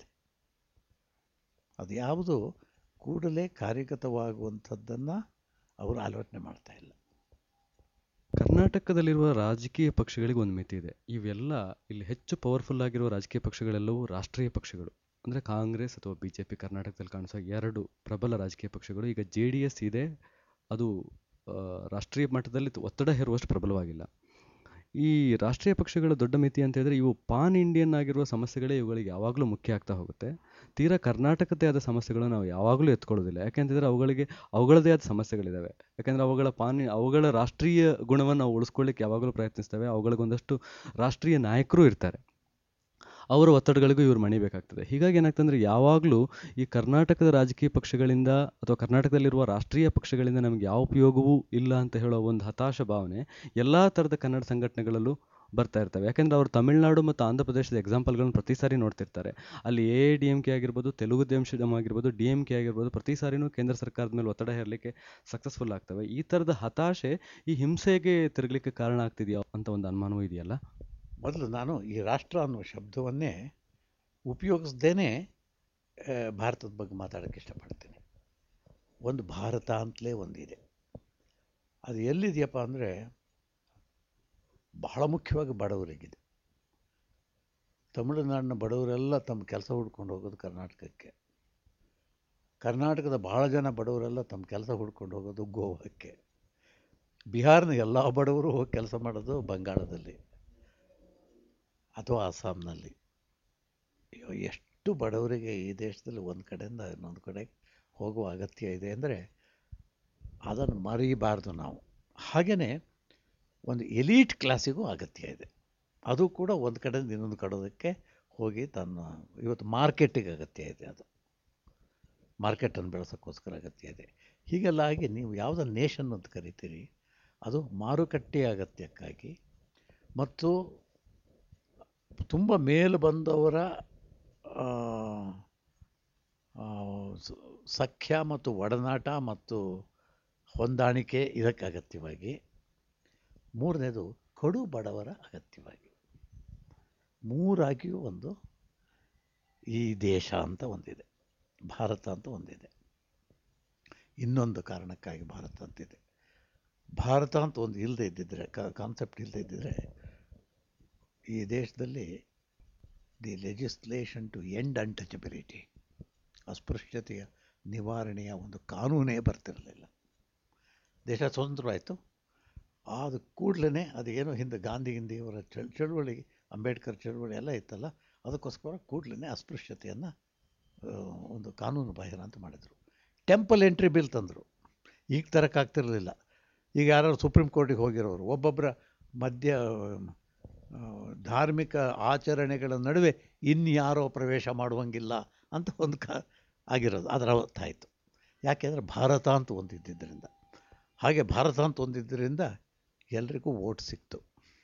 B: ಅದು ಯಾವುದು ಕೂಡಲೇ ಕಾರ್ಯಗತವಾಗುವಂಥದ್ದನ್ನು ಅವರು ಆಲೋಚನೆ ಮಾಡ್ತಾ ಇಲ್ಲ
A: ಕರ್ನಾಟಕದಲ್ಲಿರುವ ರಾಜಕೀಯ ಪಕ್ಷಗಳಿಗೆ ಒಂದು ಮಿತಿ ಇದೆ ಇವೆಲ್ಲ ಇಲ್ಲಿ ಹೆಚ್ಚು ಪವರ್ಫುಲ್ ಆಗಿರುವ ರಾಜಕೀಯ ಪಕ್ಷಗಳೆಲ್ಲವೂ ರಾಷ್ಟ್ರೀಯ ಪಕ್ಷಗಳು ಅಂದರೆ ಕಾಂಗ್ರೆಸ್ ಅಥವಾ ಬಿ ಜೆ ಪಿ ಕರ್ನಾಟಕದಲ್ಲಿ ಕಾಣಿಸೋ ಎರಡು ಪ್ರಬಲ ರಾಜಕೀಯ ಪಕ್ಷಗಳು ಈಗ ಜೆ ಡಿ ಎಸ್ ಇದೆ ಅದು ಆ, ರಾಷ್ಟ್ರೀಯ ಮಟ್ಟದಲ್ಲಿ ಒತ್ತಡ ಹೇರುವಷ್ಟು ಪ್ರಬಲವಾಗಿಲ್ಲ ಈ ರಾಷ್ಟ್ರೀಯ ಪಕ್ಷಗಳ ದೊಡ್ಡ ಮಿತಿ ಅಂತ ಹೇಳಿದ್ರೆ ಇವು ಪಾನ್ ಇಂಡಿಯನ್ ಆಗಿರುವ ಸಮಸ್ಯೆಗಳೇ ಇವುಗಳಿಗೆ ಯಾವಾಗಲೂ ಮುಖ್ಯ ಆಗ್ತಾ ಹೋಗುತ್ತೆ ತೀರಾ ಕರ್ನಾಟಕದ್ದೇ ಆದ ಸಮಸ್ಯೆಗಳನ್ನು ನಾವು ಯಾವಾಗಲೂ ಎತ್ಕೊಳ್ಳೋದಿಲ್ಲ ಯಾಕೆಂತಂದರೆ ಅವುಗಳಿಗೆ ಅವುಗಳದೇ ಆದ ಸಮಸ್ಯೆಗಳಿದ್ದಾವೆ ಯಾಕೆಂದರೆ ಅವುಗಳ ಪಾನ್ ಅವುಗಳ ರಾಷ್ಟ್ರೀಯ ಗುಣವನ್ನು ನಾವು ಉಳಿಸ್ಕೊಳ್ಳಿಕ್ಕೆ ಯಾವಾಗಲೂ ಪ್ರಯತ್ನಿಸ್ತೇವೆ ಅವುಗಳಿಗೊಂದಷ್ಟು ರಾಷ್ಟ್ರೀಯ ನಾಯಕರು ಇರ್ತಾರೆ ಅವರ ಒತ್ತಡಗಳಿಗೂ ಇವ್ರು ಮಣಿಬೇಕಾಗ್ತದೆ ಹೀಗಾಗಿ ಏನಾಗ್ತಂದ್ರೆ ಯಾವಾಗಲೂ ಈ ಕರ್ನಾಟಕದ ರಾಜಕೀಯ ಪಕ್ಷಗಳಿಂದ ಅಥವಾ ಕರ್ನಾಟಕದಲ್ಲಿರುವ ರಾಷ್ಟ್ರೀಯ ಪಕ್ಷಗಳಿಂದ ನಮಗೆ ಯಾವ ಉಪಯೋಗವೂ ಇಲ್ಲ ಅಂತ ಹೇಳೋ ಒಂದು ಹತಾಶ ಭಾವನೆ ಎಲ್ಲ ಥರದ ಕನ್ನಡ ಸಂಘಟನೆಗಳಲ್ಲೂ ಬರ್ತಾ ಇರ್ತವೆ ಯಾಕೆಂದ್ರೆ ಅವರು ತಮಿಳುನಾಡು ಮತ್ತು ಆಂಧ್ರ ಪ್ರದೇಶದ ಎಕ್ಸಾಂಪಲ್ಗಳನ್ನು ಪ್ರತಿ ಸಾರಿ ನೋಡ್ತಿರ್ತಾರೆ ಅಲ್ಲಿ ಎ ಡಿ ಎಂ ಕೆ ಆಗಿರ್ಬೋದು ತೆಲುಗು ದೇಶಂ ಆಗಿರ್ಬೋದು ಡಿ ಎಂ ಕೆ ಆಗಿರ್ಬೋದು ಪ್ರತಿ ಸಾರಿನೂ ಕೇಂದ್ರ ಸರ್ಕಾರದ ಮೇಲೆ ಒತ್ತಡ ಹೇರಲಿಕ್ಕೆ ಸಕ್ಸಸ್ಫುಲ್ ಆಗ್ತವೆ ಈ ಥರದ ಹತಾಶೆ ಈ ಹಿಂಸೆಗೆ ತಿರುಗಲಿಕ್ಕೆ ಕಾರಣ ಆಗ್ತಿದೆಯಾ ಅಂತ ಒಂದು ಅನುಮಾನವೂ ಇದೆಯಲ್ಲ
B: ಮೊದಲು ನಾನು ಈ ರಾಷ್ಟ್ರ ಅನ್ನುವ ಶಬ್ದವನ್ನೇ ಉಪಯೋಗಿಸ್ದೇನೆ ಆ, ಭಾರತದ ಬಗ್ಗೆ ಮಾತಾಡೋಕ್ಕೆ ಇಷ್ಟಪಡ್ತೀನಿ ಒಂದು ಭಾರತ ಅಂತಲೇ ಒಂದಿದೆ ಅದು ಎಲ್ಲಿದೆಯಪ್ಪ ಅಂದರೆ ಬಹಳ ಮುಖ್ಯವಾಗಿ ಬಡವರಿಗಿದೆ ತಮಿಳುನಾಡಿನ ಬಡವರೆಲ್ಲ ತಮ್ಮ ಕೆಲಸ ಹುಡ್ಕೊಂಡು ಹೋಗೋದು ಕರ್ನಾಟಕಕ್ಕೆ ಕರ್ನಾಟಕದ ಭಾಳ ಜನ ಬಡವರೆಲ್ಲ ತಮ್ಮ ಕೆಲಸ ಹುಡ್ಕೊಂಡು ಹೋಗೋದು ಗೋವಾಕ್ಕೆ ಬಿಹಾರ್ನ ಎಲ್ಲ ಬಡವರು ಹೋಗಿ ಕೆಲಸ ಮಾಡೋದು ಬಂಗಾಳದಲ್ಲಿ ಅಥವಾ ಅಸ್ಸಾಂನಲ್ಲಿ ಅಯ್ಯೋ ಎಷ್ಟು ಬಡವರಿಗೆ ಈ ದೇಶದಲ್ಲಿ ಒಂದು ಕಡೆಯಿಂದ ಇನ್ನೊಂದು ಕಡೆ ಹೋಗುವ ಅಗತ್ಯ ಇದೆ ಅಂದರೆ ಅದನ್ನು ಮರೀಬಾರ್ದು ನಾವು ಹಾಗೆಯೇ ಒಂದು ಎಲೀಟ್ ಕ್ಲಾಸಿಗೂ ಅಗತ್ಯ ಇದೆ ಅದು ಕೂಡ ಒಂದು ಕಡೆಯಿಂದ ಇನ್ನೊಂದು ಕಡೋದಕ್ಕೆ ಹೋಗಿ ತನ್ನ ಇವತ್ತು ಮಾರ್ಕೆಟಿಗೆ ಅಗತ್ಯ ಇದೆ ಅದು ಮಾರ್ಕೆಟನ್ನು ಬೆಳೆಸೋಕ್ಕೋಸ್ಕರ ಅಗತ್ಯ ಇದೆ ಹೀಗೆಲ್ಲ ಆಗಿ ನೀವು ಯಾವುದೋ ನೇಷನ್ ಅಂತ ಕರಿತೀರಿ ಅದು ಮಾರುಕಟ್ಟೆಯ ಅಗತ್ಯಕ್ಕಾಗಿ ಮತ್ತು ತುಂಬ ಮೇಲು ಬಂದವರ ಆ, ಆ, ಸ- ಸಖ್ಯ ಮತ್ತು ಒಡನಾಟ ಮತ್ತು ಹೊಂದಾಣಿಕೆ ಇದಕ್ಕೆ ಅಗತ್ಯವಾಗಿ ಮೂರನೇದು ಕಡು ಬಡವರ ಅಗತ್ಯವಾಗಿ ಮೂರಾಗಿಯೂ ಒಂದು ಈ ದೇಶ ಅಂತ ಒಂದಿದೆ ಭಾರತ ಅಂತ ಒಂದಿದೆ ಇನ್ನೊಂದು ಕಾರಣಕ್ಕಾಗಿ ಭಾರತ ಅಂತಿದೆ ಭಾರತ ಅಂತ ಒಂದು ಇಲ್ಲದೆ ಇದ್ದಿದ್ರೆ ಕಾನ್ಸೆಪ್ಟ್ ಇಲ್ಲದೆ ಇದ್ದಿದ್ರೆ ಈ ದೇಶದಲ್ಲಿ the legislation to end untouchability ಅಸ್ಪೃಶ್ಯತೆಯ ನಿವಾರಣೆಯ ಒಂದು ಕಾನೂನೇ ಬರ್ತಿರಲಿಲ್ಲ ದೇಶ ಸ್ವತಂತ್ರ ಆಯಿತು ಅದು ಕೂಡಲೇ ಅದೇನೋ ಹಿಂದೆ ಗಾಂಧಿ ಗಿಂದಿಯವರ ಚಳ್ ಚಳುವಳಿ ಅಂಬೇಡ್ಕರ್ ಚಳುವಳಿ ಎಲ್ಲ ಇತ್ತಲ್ಲ ಅದಕ್ಕೋಸ್ಕರ ಕೂಡಲೇ ಅಸ್ಪೃಶ್ಯತೆಯನ್ನು ಒಂದು ಕಾನೂನು ಬಾಹಿರ ಅಂತ ಮಾಡಿದರು ಟೆಂಪಲ್ ಎಂಟ್ರಿ ಬಿಲ್ ತಂದರು ಈಗ ತರಕ್ಕಾಗ್ತಿರಲಿಲ್ಲ ಈಗ ಯಾರು ಸುಪ್ರೀಂ ಕೋರ್ಟಿಗೆ ಹೋಗಿರೋರು ಒಬ್ಬೊಬ್ಬರ ಮಧ್ಯ ಆ, ಧಾರ್ಮಿಕ ಆಚರಣೆಗಳ ನಡುವೆ ಇನ್ಯಾರೋ ಪ್ರವೇಶ ಮಾಡುವಂಗಿಲ್ಲ ಅಂತ ಒಂದು ಕ ಆಗಿರೋದು ಅದರ ಅವತ್ತಾಯಿತು ಯಾಕೆಂದರೆ ಭಾರತ ಅಂತ ಒಂದಿದ್ದರಿಂದ ಹಾಗೆ ಭಾರತ ಅಂತ ಒಂದಿದ್ದರಿಂದ ಎಲ್ರಿಗೂ ಓಟ್ ಸಿಕ್ತು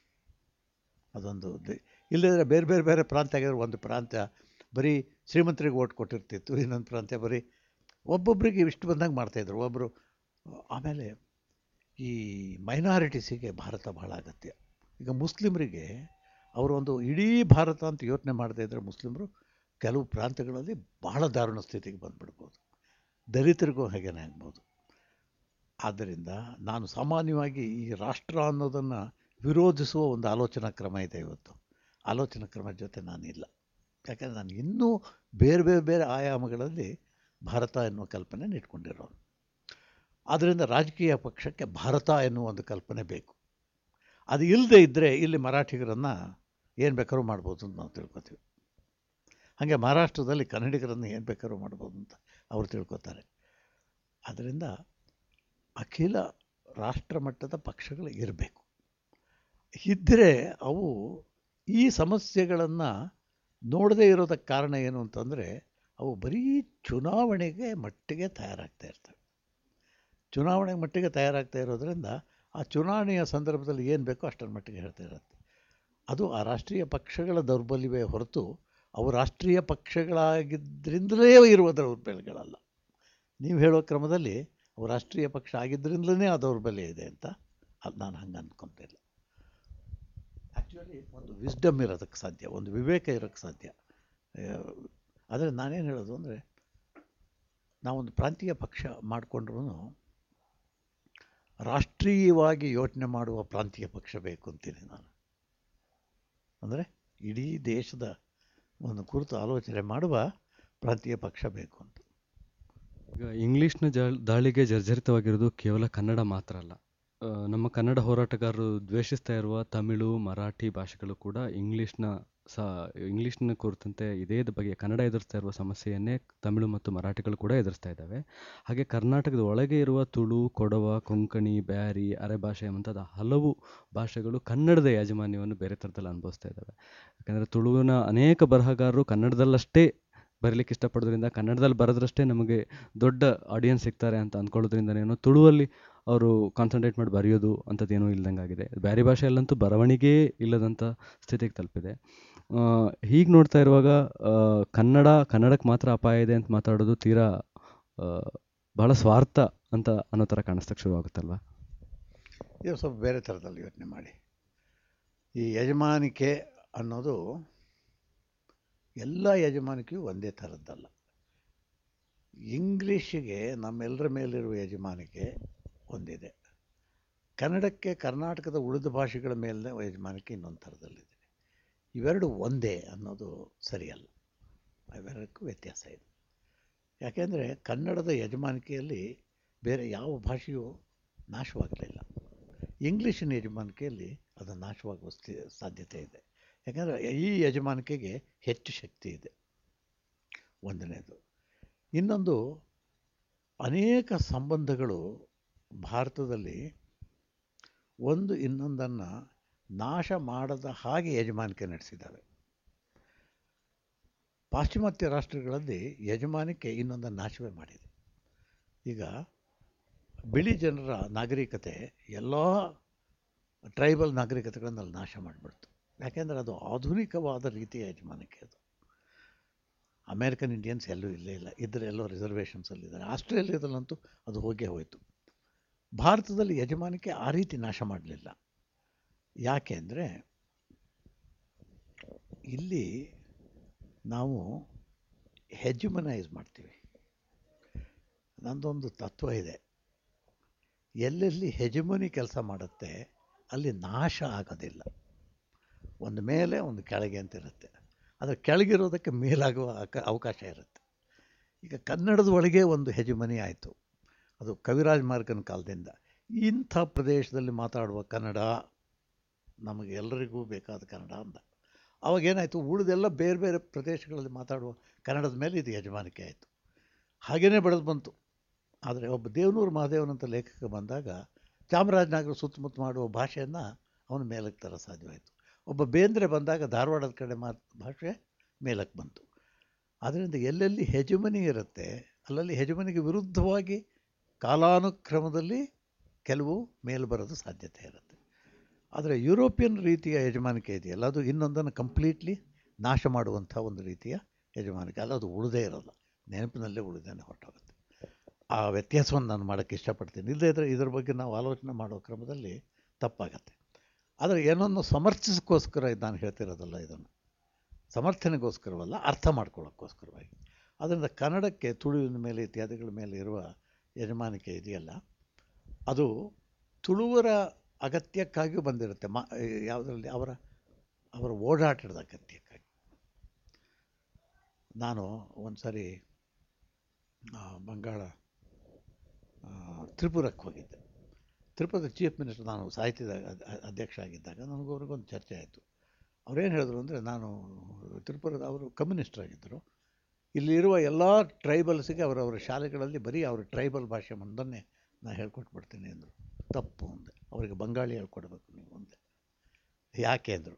B: ಅದೊಂದು ದೆ- ಇಲ್ಲದಿದ್ದರೆ ಬೇರೆ ಬೇರೆ ಬೇರೆ ಪ್ರಾಂತ್ಯ ಆಗಿದ್ರೆ ಒಂದು ಪ್ರಾಂತ್ಯ ಬರೀ ಶ್ರೀಮಂತರಿಗೆ ಓಟ್ ಕೊಟ್ಟಿರ್ತಿತ್ತು ಇನ್ನೊಂದು ಪ್ರಾಂತ್ಯ ಬರೀ ಒಬ್ಬೊಬ್ಬರಿಗೆ ಇಷ್ಟು ಬಂದಂಗೆ ಮಾಡ್ತಾಯಿದ್ರು ಒಬ್ಬರು ಆಮೇಲೆ ಈ ಮೈನಾರಿಟೀಸಿಗೆ ಭಾರತ ಬಹಳ ಅಗತ್ಯ ಈಗ ಮುಸ್ಲಿಮರಿಗೆ ಅವರೊಂದು ಇಡೀ ಭಾರತ ಅಂತ ಯೋಚನೆ ಮಾಡದೇ ಇದ್ದರೆ ಮುಸ್ಲಿಮರು ಕೆಲವು ಪ್ರಾಂತ್ಯಗಳಲ್ಲಿ ಬಹಳ ದಾರುಣ ಸ್ಥಿತಿಗೆ ಬಂದುಬಿಡ್ಬೋದು ದಲಿತರಿಗೂ ಹಾಗೇನೆ ಆಗ್ಬೋದು ಆದ್ದರಿಂದ ನಾನು ಸಾಮಾನ್ಯವಾಗಿ ಈ ರಾಷ್ಟ್ರ ಅನ್ನೋದನ್ನು ವಿರೋಧಿಸುವ ಒಂದು ಆಲೋಚನಾ ಕ್ರಮ ಇದೆ ಇವತ್ತು ಆಲೋಚನಾ ಕ್ರಮದ ಜೊತೆ ನಾನಿಲ್ಲ ಯಾಕಂದರೆ ನಾನು ಇನ್ನೂ ಬೇರೆ ಬೇರೆ ಬೇರೆ ಆಯಾಮಗಳಲ್ಲಿ ಭಾರತ ಎನ್ನುವ ಕಲ್ಪನೆ ಇಟ್ಕೊಂಡಿರೋನು ಆದ್ದರಿಂದ ರಾಜಕೀಯ ಪಕ್ಷಕ್ಕೆ ಭಾರತ ಎನ್ನುವ ಒಂದು ಕಲ್ಪನೆ ಬೇಕು ಅದು ಇಲ್ಲದೆ ಇದ್ದರೆ ಇಲ್ಲಿ ಮರಾಠಿಗರನ್ನು ಏನು ಬೇಕಾದ್ರೂ ಮಾಡ್ಬೋದು ಅಂತ ನಾವು ತಿಳ್ಕೊತೀವಿ ಹಾಗೆ ಮಹಾರಾಷ್ಟ್ರದಲ್ಲಿ ಕನ್ನಡಿಗರನ್ನು ಏನು ಬೇಕಾದ್ರೂ ಮಾಡ್ಬೋದು ಅಂತ ಅವರು ತಿಳ್ಕೊತಾರೆ ಆದ್ದರಿಂದ ಅಖಿಲ ರಾಷ್ಟ್ರ ಮಟ್ಟದ ಪಕ್ಷಗಳು ಇರಬೇಕು ಇದ್ದರೆ ಅವು ಈ ಸಮಸ್ಯೆಗಳನ್ನು ನೋಡದೇ ಇರೋದಕ್ಕೆ ಕಾರಣ ಏನು ಅಂತಂದರೆ ಅವು ಬರೀ ಚುನಾವಣೆಗೆ ಮಟ್ಟಿಗೆ ತಯಾರಾಗ್ತಾ ಇರ್ತವೆ ಚುನಾವಣೆಗೆ ಮಟ್ಟಿಗೆ ತಯಾರಾಗ್ತಾ ಇರೋದ್ರಿಂದ ಆ ಚುನಾವಣೆಯ ಸಂದರ್ಭದಲ್ಲಿ ಏನು ಬೇಕೋ ಅಷ್ಟರ ಮಟ್ಟಿಗೆ ಹೇಳ್ತಾ ಇರುತ್ತೆ ಅದು ಆ ರಾಷ್ಟ್ರೀಯ ಪಕ್ಷಗಳ ದೌರ್ಬಲ್ಯವೇ ಹೊರತು ಅವು ರಾಷ್ಟ್ರೀಯ ಪಕ್ಷಗಳಾಗಿದ್ದರಿಂದಲೇ ಇರುವ ದೌರ್ಬಲ್ಯಗಳಲ್ಲ ನೀವು ಹೇಳೋ ಕ್ರಮದಲ್ಲಿ ಅವು ರಾಷ್ಟ್ರೀಯ ಪಕ್ಷ ಆಗಿದ್ದರಿಂದಲೇ ಆ ದೌರ್ಬಲ್ಯ ಇದೆ ಅಂತ ಅದು ನಾನು ಹಂಗೆ ಅಂದ್ಕೊಂತಿಲ್ಲ ಆ್ಯಕ್ಚುಲಿ ಒಂದು ವಿಸ್ಡಮ್ ಇರೋದಕ್ಕೆ ಸಾಧ್ಯ ಒಂದು ವಿವೇಕ ಇರೋಕ್ಕೆ ಸಾಧ್ಯ ಆದರೆ ನಾನೇನು ಹೇಳೋದು ಅಂದರೆ ನಾವೊಂದು ಪ್ರಾಂತೀಯ ಪಕ್ಷ ಮಾಡಿಕೊಂಡ್ರೂ ರಾಷ್ಟ್ರೀಯವಾಗಿ ಯೋಚನೆ ಮಾಡುವ ಪ್ರಾಂತೀಯ ಪಕ್ಷ ಬೇಕು ಅಂತೀನಿ ನಾನು ಅಂದರೆ ಇಡೀ ದೇಶದ ಒಂದು ಕುರಿತು ಆಲೋಚನೆ ಮಾಡುವ ಪ್ರಾಂತೀಯ ಪಕ್ಷ ಬೇಕು ಅಂತ
A: ಈಗ ಇಂಗ್ಲೀಷ್ನ ಜಾ- ದಾಳಿಗೆ ಜರ್ಜರಿತವಾಗಿರೋದು ಕೇವಲ ಕನ್ನಡ ಮಾತ್ರ ಅಲ್ಲ ಆ, ನಮ್ಮ ಕನ್ನಡ ಹೋರಾಟಗಾರರು ದ್ವೇಷಿಸ್ತಾ ಇರುವ ತಮಿಳು ಮರಾಠಿ ಭಾಷೆಗಳು ಕೂಡ ಇಂಗ್ಲೀಷ್ನ ಸ ಇಂಗ್ಲೀಷ್ನ ಕುರಿತಂತೆ ಇದೇ ಬಗ್ಗೆ ಕನ್ನಡ ಎದುರಿಸ್ತಾ ಇರುವ ಸಮಸ್ಯೆಯನ್ನೇ ತಮಿಳು ಮತ್ತು ಮರಾಠಿಗಳು ಕೂಡ ಎದುರಿಸ್ತಾ ಇದ್ದಾವೆ ಹಾಗೆ ಕರ್ನಾಟಕದ ಒಳಗೆ ಇರುವ ತುಳು ಕೊಡವ ಕೊಂಕಣಿ ಬ್ಯಾರಿ ಅರೆಭಾಷೆ ಮುಂತಾದ ಹಲವು ಭಾಷೆಗಳು ಕನ್ನಡದ ಯಾಜಮಾನ್ಯವನ್ನು ಬೇರೆ ಥರದಲ್ಲಿ ಅನುಭವಿಸ್ತಾ ಇದ್ದಾವೆ ಯಾಕಂದರೆ ತುಳುವಿನ ಅನೇಕ ಬರಹಗಾರರು ಕನ್ನಡದಲ್ಲಷ್ಟೇ ಬರೀಲಿಕ್ಕೆ ಇಷ್ಟಪಡೋದ್ರಿಂದ ಕನ್ನಡದಲ್ಲಿ ಬರೆದ್ರಷ್ಟೇ ನಮಗೆ ದೊಡ್ಡ ಆಡಿಯನ್ಸ್ ಸಿಗ್ತಾರೆ ಅಂತ ಅಂದ್ಕೊಳ್ಳೋದ್ರಿಂದನೇನೋ ತುಳುವಲ್ಲಿ ಅವರು ಕಾನ್ಸಂಟ್ರೇಟ್ ಮಾಡಿ ಬರೆಯೋದು ಅಂಥದ್ದೇನೂ ಇಲ್ದಂಗೆ ಆಗಿದೆ ಬೇರೆ ಭಾಷೆಯಲ್ಲಂತೂ ಬರವಣಿಗೆ ಇಲ್ಲದಂಥ ಸ್ಥಿತಿಗೆ ತಲುಪಿದೆ ಹೀಗೆ ನೋಡ್ತಾ ಇರುವಾಗ ಆ, ಕನ್ನಡ ಕನ್ನಡಕ್ಕೆ ಮಾತ್ರ ಅಪಾಯ ಇದೆ ಅಂತ ಮಾತಾಡೋದು ತೀರಾ ಆ, ಬಹಳ ಸ್ವಾರ್ಥ ಅಂತ ಅನ್ನೋ ಥರ ಕಾಣಿಸ್ತಕ್ಕೆ ಶುರುವಾಗುತ್ತಲ್ವಾ
B: ಇದು ಸ್ವಲ್ಪ ಬೇರೆ ಥರದಲ್ಲಿ ಯೋಚನೆ ಮಾಡಿ ಈ ಯಜಮಾನಿಕೆ ಅನ್ನೋದು ಎಲ್ಲ ಯಜಮಾನಿಕೆಯೂ ಒಂದೇ ಥರದ್ದಲ್ಲ ಇಂಗ್ಲೀಷಿಗೆ ನಮ್ಮೆಲ್ಲರ ಮೇಲಿರುವ ಯಜಮಾನಿಕೆ ಒಂದಿದೆ ಕನ್ನಡಕ್ಕೆ ಕರ್ನಾಟಕದ ಉಳಿದ ಭಾಷೆಗಳ ಮೇಲಿನ ಯಜಮಾನಿಕೆ ಇನ್ನೊಂದು ಥರದಲ್ಲಿದೆ ಇವೆರಡು ಒಂದೇ ಅನ್ನೋದು ಸರಿಯಲ್ಲ ಇವೆರಡಕ್ಕೂ ವ್ಯತ್ಯಾಸ ಇದೆ ಯಾಕೆಂದರೆ ಕನ್ನಡದ ಯಜಮಾನಿಕೆಯಲ್ಲಿ ಬೇರೆ ಯಾವ ಭಾಷೆಯೂ ನಾಶವಾಗಲಿಲ್ಲ ಇಂಗ್ಲೀಷಿನ ಯಜಮಾನಿಕೆಯಲ್ಲಿ ಅದು ನಾಶವಾಗುವ ಸ್ಥಿ ಸಾಧ್ಯತೆ ಇದೆ ಯಾಕಂದರೆ ಈ ಯಜಮಾನಿಕೆಗೆ ಹೆಚ್ಚು ಶಕ್ತಿ ಇದೆ ಒಂದನೇದು ಇನ್ನೊಂದು ಅನೇಕ ಸಂಬಂಧಗಳು ಭಾರತದಲ್ಲಿ ಒಂದು ಇನ್ನೊಂದನ್ನು ನಾಶ ಮಾಡದ ಹಾಗೆ ಯಜಮಾನಿಕೆ ನಡೆಸಿದ್ದಾವೆ ಪಾಶ್ಚಿಮಾತ್ಯ ರಾಷ್ಟ್ರಗಳಲ್ಲಿ ಯಜಮಾನಿಕೆ ಇನ್ನೊಂದನ್ನು ನಾಶವೇ ಮಾಡಿದೆ ಈಗ ಬಿಳಿ ಜನರ ನಾಗರಿಕತೆ ಎಲ್ಲ ಟ್ರೈಬಲ್ ನಾಗರಿಕತೆಗಳನ್ನು ಅಲ್ಲಿ ನಾಶ ಮಾಡಿಬಿಡ್ತು ಯಾಕೆಂದರೆ ಅದು ಆಧುನಿಕವಾದ ರೀತಿಯ ಯಜಮಾನಿಕೆ ಅದು ಅಮೇರಿಕನ್ ಇಂಡಿಯನ್ಸ್ ಎಲ್ಲೂ ಇಲ್ಲೇ ಇಲ್ಲ ಇದ್ದರೆ ಎಲ್ಲೋ ರಿಸರ್ವೇಷನ್ಸಲ್ಲಿದ್ದಾರೆ ಆಸ್ಟ್ರೇಲಿಯಾದಲ್ಲಂತೂ ಅದು ಹೋಗೇ ಹೋಯಿತು ಭಾರತದಲ್ಲಿ ಯಜಮಾನಿಕೆ ಆ ರೀತಿ ನಾಶ ಮಾಡಲಿಲ್ಲ ಯಾಕೆ ಅಂದರೆ ಇಲ್ಲಿ ನಾವು ಹೆಜ್ಯುಮನೈಸ್ ಮಾಡ್ತೀವಿ ನಂದೊಂದು ತತ್ವ ಇದೆ ಎಲ್ಲೆಲ್ಲಿ ಹೆಜಮನಿ ಕೆಲಸ ಮಾಡುತ್ತೆ ಅಲ್ಲಿ ನಾಶ ಆಗೋದಿಲ್ಲ ಒಂದು ಮೇಲೆ ಒಂದು ಕೆಳಗೆ ಅಂತ ಇರುತ್ತೆ ಅದರ ಕೆಳಗಿರೋದಕ್ಕೆ ಮೇಲಾಗುವ ಅಕ ಅವಕಾಶ ಇರುತ್ತೆ ಈಗ ಕನ್ನಡದ ಒಳಗೆ ಒಂದು ಹೆಜಮನಿ ಆಯಿತು ಅದು ಕವಿರಾಜ್ ಮಾರ್ಗನ ಕಾಲದಿಂದ ಇಂಥ ಪ್ರದೇಶದಲ್ಲಿ ಮಾತಾಡುವ ಕನ್ನಡ ನಮಗೆ ಎಲ್ಲರಿಗೂ ಬೇಕಾದ ಕನ್ನಡ ಅಂದ ಅವಾಗೇನಾಯಿತು ಉಳಿದೆಲ್ಲ ಬೇರೆ ಬೇರೆ ಪ್ರದೇಶಗಳಲ್ಲಿ ಮಾತಾಡುವ ಕನ್ನಡದ ಮೇಲೆ ಇದು ಯಜಮಾನಿಕೆ ಆಯಿತು ಹಾಗೇ ಬೆಳೆದು ಬಂತು ಆದರೆ ಒಬ್ಬ ದೇವನೂರು ಮಹಾದೇವನಂತ ಲೇಖಕ ಬಂದಾಗ ಚಾಮರಾಜನಗರ ಸುತ್ತಮುತ್ತ ಮಾಡುವ ಭಾಷೆಯನ್ನು ಅವನು ಮೇಲಕ್ಕೆ ತರ ಸಾಧ್ಯವಾಯಿತು ಒಬ್ಬ ಬೇಂದ್ರೆ ಬಂದಾಗ ಧಾರವಾಡದ ಕಡೆ ಮಾತು ಭಾಷೆ ಮೇಲಕ್ಕೆ ಬಂತು ಆದ್ದರಿಂದ ಎಲ್ಲೆಲ್ಲಿ ಹೆಜಮನಿ ಇರುತ್ತೆ ಅಲ್ಲಲ್ಲಿ ಹೆಜಮನಿಗೆ ವಿರುದ್ಧವಾಗಿ ಕಾಲಾನುಕ್ರಮದಲ್ಲಿ ಕೆಲವು ಮೇಲು ಬರೋದು ಸಾಧ್ಯತೆ ಇರುತ್ತೆ ಆದರೆ ಯುರೋಪಿಯನ್ ರೀತಿಯ ಯಜಮಾನಿಕೆ ಇದೆಯಲ್ಲ ಅದು ಇನ್ನೊಂದನ್ನು ಕಂಪ್ಲೀಟ್ಲಿ ನಾಶ ಮಾಡುವಂಥ ಒಂದು ರೀತಿಯ ಯಜಮಾನಿಕೆ ಅಲ್ಲ ಅದು ಉಳಿದೇ ಇರೋಲ್ಲ ನೆನಪಿನಲ್ಲೇ ಉಳಿದೇನೆ ಹೊರಟೋಗುತ್ತೆ ಆ ವ್ಯತ್ಯಾಸವನ್ನು ನಾನು ಮಾಡೋಕ್ಕೆ ಇಷ್ಟಪಡ್ತೀನಿ ಇಲ್ಲದೇ ಇದ್ದರೆ ಇದ್ರ ಬಗ್ಗೆ ನಾವು ಆಲೋಚನೆ ಮಾಡೋ ಕ್ರಮದಲ್ಲಿ ತಪ್ಪಾಗತ್ತೆ ಆದರೆ ಏನೊಂದು ಸಮರ್ಥಿಸೋಕ್ಕೋಸ್ಕರ ಇದು ನಾನು ಹೇಳ್ತಿರೋದಲ್ಲ ಇದನ್ನು ಸಮರ್ಥನೆಗೋಸ್ಕರವಲ್ಲ ಅರ್ಥ ಮಾಡ್ಕೊಳ್ಳೋಕ್ಕೋಸ್ಕರವಾಗಿ ಅದರಿಂದ ಕನ್ನಡಕ್ಕೆ ತುಳುವಿನ ಮೇಲೆ ಇತ್ಯಾದಿಗಳ ಮೇಲೆ ಇರುವ ಯಜಮಾನಿಕೆ ಇದೆಯಲ್ಲ ಅದು ತುಳುವರ ಅಗತ್ಯಕ್ಕಾಗಿಯೂ ಬಂದಿರುತ್ತೆ ಮಾ ಯಾವುದರಲ್ಲಿ ಅವರ ಅವರ ಓಡಾಟದ ಅಗತ್ಯಕ್ಕಾಗಿ ನಾನು ಒಂದು ಸಾರಿ ಆ, ಬಂಗಾಳ ಆ, ತ್ರಿಪುರಕ್ಕೆ ಹೋಗಿದ್ದೆ ತ್ರಿಪುರದ ಚೀಫ್ ಮಿನಿಸ್ಟರ್ ನಾನು ಸಾಹಿತ್ಯದ ಅದ್- ಅದ್- ಅಧ್ಯಕ್ಷ ಆಗಿದ್ದಾಗ ನನಗೂ ಅವ್ರಿಗೊಂದು ಚರ್ಚೆ ಆಯಿತು ಅವ್ರೇನು ಹೇಳಿದ್ರು ಅಂದರೆ ನಾನು ತ್ರಿಪುರದ ಅವರು ಕಮ್ಯುನಿಸ್ಟರ್ ಆಗಿದ್ದರು ಇಲ್ಲಿರುವ ಎಲ್ಲ ಟ್ರೈಬಲ್ಸಿಗೆ ಅವರವರ ಶಾಲೆಗಳಲ್ಲಿ ಬರೀ ಅವರ ಟ್ರೈಬಲ್ ಭಾಷೆ ಒಂದನ್ನೇ ನಾನು ಹೇಳ್ಕೊಟ್ಬಿಡ್ತೀನಿ ಅಂದರು ತಪ್ಪು ಅಂದೆ ಅವರಿಗೆ ಬಂಗಾಳಿ ಹೇಳ್ಕೊಡ್ಬೇಕು ನೀವು ಅಂದೆ ಯಾಕೆ ಅಂದರು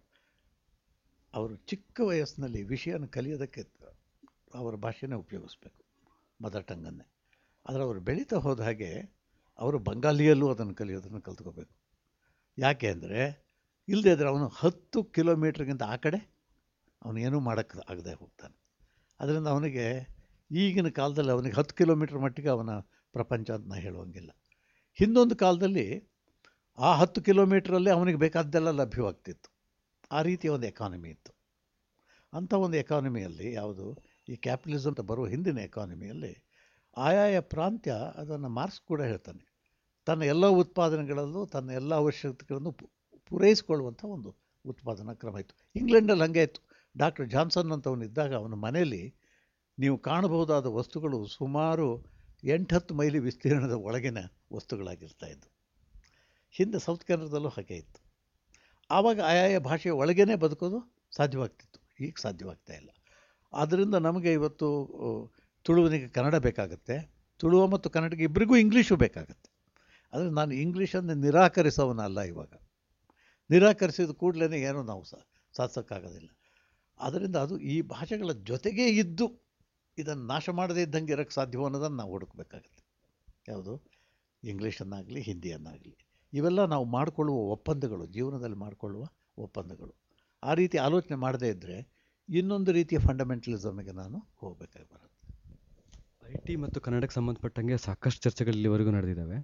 B: ಅವರು ಚಿಕ್ಕ ವಯಸ್ಸಿನಲ್ಲಿ ವಿಷಯನ ಕಲಿಯೋದಕ್ಕೆ ಅವರ ಭಾಷೆನೇ ಉಪಯೋಗಿಸ್ಬೇಕು ಮದರ್ ಟಂಗನ್ನೇ ಆದರೆ ಅವರು ಬೆಳೀತಾ ಹೋದ ಹಾಗೆ ಅವರು ಬಂಗಾಲಿಯಲ್ಲೂ ಅದನ್ನು ಕಲಿಯೋದನ್ನು ಕಲ್ತ್ಕೋಬೇಕು ಯಾಕೆ ಅಂದರೆ ಇಲ್ಲದೇ ಇದ್ದರೆ ಅವನು ಹತ್ತು ಕಿಲೋಮೀಟ್ರಿಗಿಂತ ಆ ಕಡೆ ಅವನು ಏನೂ ಮಾಡೋಕ್ಕೆ ಆಗದೆ ಹೋಗ್ತಾನೆ ಅದರಿಂದ ಅವನಿಗೆ ಈಗಿನ ಕಾಲದಲ್ಲಿ ಅವನಿಗೆ ಹತ್ತು ಕಿಲೋಮೀಟ್ರ್ ಮಟ್ಟಿಗೆ ಅವನ ಪ್ರಪಂಚ ಅಂತ ನಾ ಹೇಳುವಂಗಿಲ್ಲ ಹಿಂದೊಂದು ಕಾಲದಲ್ಲಿ ಆ ಹತ್ತು ಕಿಲೋಮೀಟ್ರಲ್ಲಿ ಅವನಿಗೆ ಬೇಕಾದ್ದೆಲ್ಲ ಲಭ್ಯವಾಗ್ತಿತ್ತು ಆ ರೀತಿಯ ಒಂದು ಎಕಾನಮಿ ಇತ್ತು ಅಂಥ ಒಂದು ಎಕಾನಮಿಯಲ್ಲಿ ಯಾವುದು ಈ ಕ್ಯಾಪಿಟಲಿಸಮ್ ಅಂತ ಬರುವ ಹಿಂದಿನ ಎಕಾನಮಿಯಲ್ಲಿ ಆಯಾಯ ಪ್ರಾಂತ್ಯ ಅದನ್ನು ಮಾರ್ಕ್ಸ್ ಕೂಡ ಹೇಳ್ತಾನೆ ತನ್ನ ಎಲ್ಲ ಉತ್ಪಾದನೆಗಳಲ್ಲೂ ತನ್ನ ಎಲ್ಲ ಅವಶ್ಯಕತೆಗಳನ್ನು ಪು- ಪೂರೈಸಿಕೊಳ್ಳುವಂಥ ಒಂದು ಉತ್ಪಾದನಾ ಕ್ರಮ ಇತ್ತು ಇಂಗ್ಲೆಂಡಲ್ಲಿ ಹಾಗೆ ಇತ್ತು ಡಾಕ್ಟರ್ ಜಾನ್ಸನ್ ಅಂತವನು ಇದ್ದಾಗ ಅವನ ಮನೆಯಲ್ಲಿ ನೀವು ಕಾಣಬಹುದಾದ ವಸ್ತುಗಳು ಸುಮಾರು ಎಂಟತ್ತು ಮೈಲಿ ವಿಸ್ತೀರ್ಣದ ಒಳಗಿನ ವಸ್ತುಗಳಾಗಿರ್ತಾ ಇದ್ದವು ಹಿಂದೆ ಸೌತ್ ಕೆನಡದಲ್ಲೂ ಹಾಗೆ ಇತ್ತು ಆವಾಗ ಆಯಾಯ ಭಾಷೆಯ ಒಳಗೇನೆ ಬದುಕೋದು ಸಾಧ್ಯವಾಗ್ತಿತ್ತು ಈಗ ಸಾಧ್ಯವಾಗ್ತಾ ಇಲ್ಲ ಆದ್ದರಿಂದ ನಮಗೆ ಇವತ್ತು ಆ, ತುಳುವನಿಗೆ ಕನ್ನಡ ಬೇಕಾಗುತ್ತೆ ತುಳುವ ಮತ್ತು ಕನ್ನಡಕ್ಕೆ ಇಬ್ಬರಿಗೂ ಇಂಗ್ಲೀಷು ಬೇಕಾಗುತ್ತೆ ಆದರೆ ನಾನು ಇಂಗ್ಲೀಷನ್ನು ನಿರಾಕರಿಸೋವನಲ್ಲ ಇವಾಗ ನಿರಾಕರಿಸಿದ ಕೂಡಲೇ ಏನೂ ನಾವು ಸಹ ಸಾಧಿಸೋಕ್ಕಾಗೋದಿಲ್ಲ ಆದ್ದರಿಂದ ಅದು ಈ ಭಾಷೆಗಳ ಜೊತೆಗೇ ಇದ್ದು ಇದನ್ನು ನಾಶ ಮಾಡದೇ ಇದ್ದಂಗೆ ಇರೋಕ್ಕೆ ಸಾಧ್ಯವೋ ಅನ್ನೋದನ್ನು ನಾವು ಹುಡುಕಬೇಕಾಗತ್ತೆ ಯಾವುದು ಇಂಗ್ಲೀಷನ್ನಾಗಲಿ ಹಿಂದಿಯನ್ನಾಗಲಿ ಇವೆಲ್ಲ ನಾವು ಮಾಡಿಕೊಳ್ಳುವ ಒಪ್ಪಂದಗಳು ಜೀವನದಲ್ಲಿ ಮಾಡಿಕೊಳ್ಳುವ ಒಪ್ಪಂದಗಳು ಆ ರೀತಿ ಆಲೋಚನೆ ಮಾಡದೇ ಇದ್ದರೆ ಇನ್ನೊಂದು ರೀತಿಯ ಫಂಡಮೆಂಟಲಿಸಮ್ಗೆ ನಾನು ಹೋಗಬೇಕಾಗಿ ಬರುತ್ತೆ
A: ಐ ಟಿ ಮತ್ತು ಕನ್ನಡಕ್ಕೆ ಸಂಬಂಧಪಟ್ಟಂಗೆ ಸಾಕಷ್ಟು ಚರ್ಚೆಗಳು ಇಲ್ಲಿವರೆಗೂ ನಡೆದಿದ್ದಾವೆ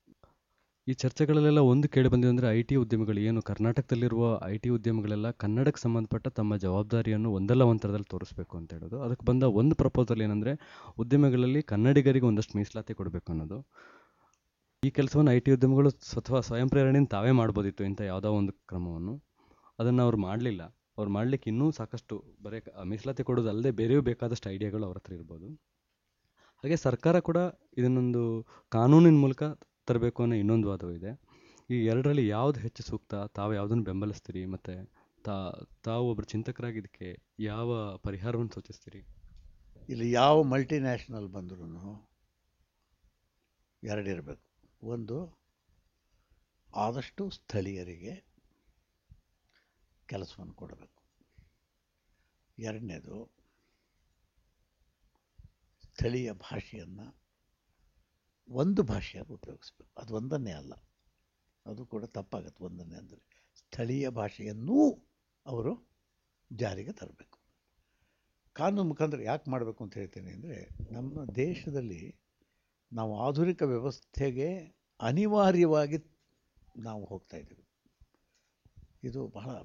A: ಈ ಚರ್ಚೆಗಳಲ್ಲೆಲ್ಲ ಒಂದು ಕೇಳಿ ಬಂದಿದೆ ಅಂದರೆ ಐ ಟಿ ಉದ್ಯಮಿಗಳು ಏನು ಕರ್ನಾಟಕದಲ್ಲಿರುವ ಐ ಟಿ ಉದ್ಯಮಗಳೆಲ್ಲ ಕನ್ನಡಕ್ಕೆ ಸಂಬಂಧಪಟ್ಟ ತಮ್ಮ ಜವಾಬ್ದಾರಿಯನ್ನು ಒಂದಲ್ಲ ಒಂದು ಥರದಲ್ಲಿ ತೋರಿಸ್ಬೇಕು ಅಂತ ಹೇಳೋದು ಅದಕ್ಕೆ ಬಂದ ಒಂದು ಪ್ರಪೋಸಲ್ ಏನಂದರೆ ಉದ್ಯಮಗಳಲ್ಲಿ ಕನ್ನಡಿಗರಿಗೆ ಒಂದಷ್ಟು ಮೀಸಲಾತಿ ಕೊಡಬೇಕು ಅನ್ನೋದು ಈ ಕೆಲಸವನ್ನು ಐ ಟಿ ಉದ್ಯಮಗಳು ಅಥವಾ ಸ್ವಯಂ ಪ್ರೇರಣೆಯಿಂದ ತಾವೇ ಮಾಡ್ಬೋದಿತ್ತು ಇಂಥ ಯಾವುದೋ ಒಂದು ಕ್ರಮವನ್ನು ಅದನ್ನು ಅವ್ರು ಮಾಡಲಿಲ್ಲ ಅವ್ರು ಮಾಡಲಿಕ್ಕೆ ಇನ್ನೂ ಸಾಕಷ್ಟು ಬರೀ ಕ- ಮೀಸಲಾತಿ ಕೊಡೋದು ಅಲ್ಲದೆ ಬೇರೆಯೂ ಬೇಕಾದಷ್ಟು ಐಡಿಯಾಗಳು ಅವ್ರ ಹತ್ರ ಇರ್ಬೋದು ಹಾಗೆ ಸರ್ಕಾರ ಕೂಡ ಇದನ್ನೊಂದು ಕಾನೂನಿನ ಮೂಲಕ ತರಬೇಕು ಅನ್ನೋ ಇನ್ನೊಂದು ವಾದವೂ ಇದೆ ಈ ಎರಡರಲ್ಲಿ ಯಾವ್ದು ಹೆಚ್ಚು ಸೂಕ್ತ ತಾವು ಯಾವುದನ್ನು ಬೆಂಬಲಿಸ್ತೀರಿ ಮತ್ತು ತಾ ತಾವು ಒಬ್ಬರು ಚಿಂತಕರಾಗಿ ಇದಕ್ಕೆ ಯಾವ ಪರಿಹಾರವನ್ನು ಸೂಚಿಸ್ತೀರಿ
B: ಇಲ್ಲಿ ಯಾವ ಮಲ್ಟಿನ್ಯಾಷನಲ್ ಬಂದ್ರೂ ಎರಡಿರಬೇಕು ಒಂದು ಆದಷ್ಟು ಸ್ಥಳೀಯರಿಗೆ ಕೆಲಸವನ್ನು ಕೊಡಬೇಕು ಎರಡನೇದು ಸ್ಥಳೀಯ ಭಾಷೆಯನ್ನು ಒಂದು ಭಾಷೆಯಾಗಿ ಉಪಯೋಗಿಸ್ಬೇಕು ಅದು ಒಂದನ್ನೇ ಅಲ್ಲ ಅದು ಕೂಡ ತಪ್ಪಾಗತ್ತೆ ಒಂದನ್ನೇ ಅಂದರೆ ಸ್ಥಳೀಯ ಭಾಷೆಯನ್ನೂ ಅವರು ಜಾರಿಗೆ ತರಬೇಕು ಕಾನೂನು ಮುಖಾಂತರ ಯಾಕೆ ಮಾಡಬೇಕು ಅಂತ ಹೇಳ್ತೀನಿ ಅಂದರೆ ನಮ್ಮ ದೇಶದಲ್ಲಿ ನಾವು ಆಧುನಿಕ ವ್ಯವಸ್ಥೆಗೆ ಅನಿವಾರ್ಯವಾಗಿ ನಾವು ಹೋಗ್ತಾ ಇದ್ದೀವಿ ಇದು ಬಹಳ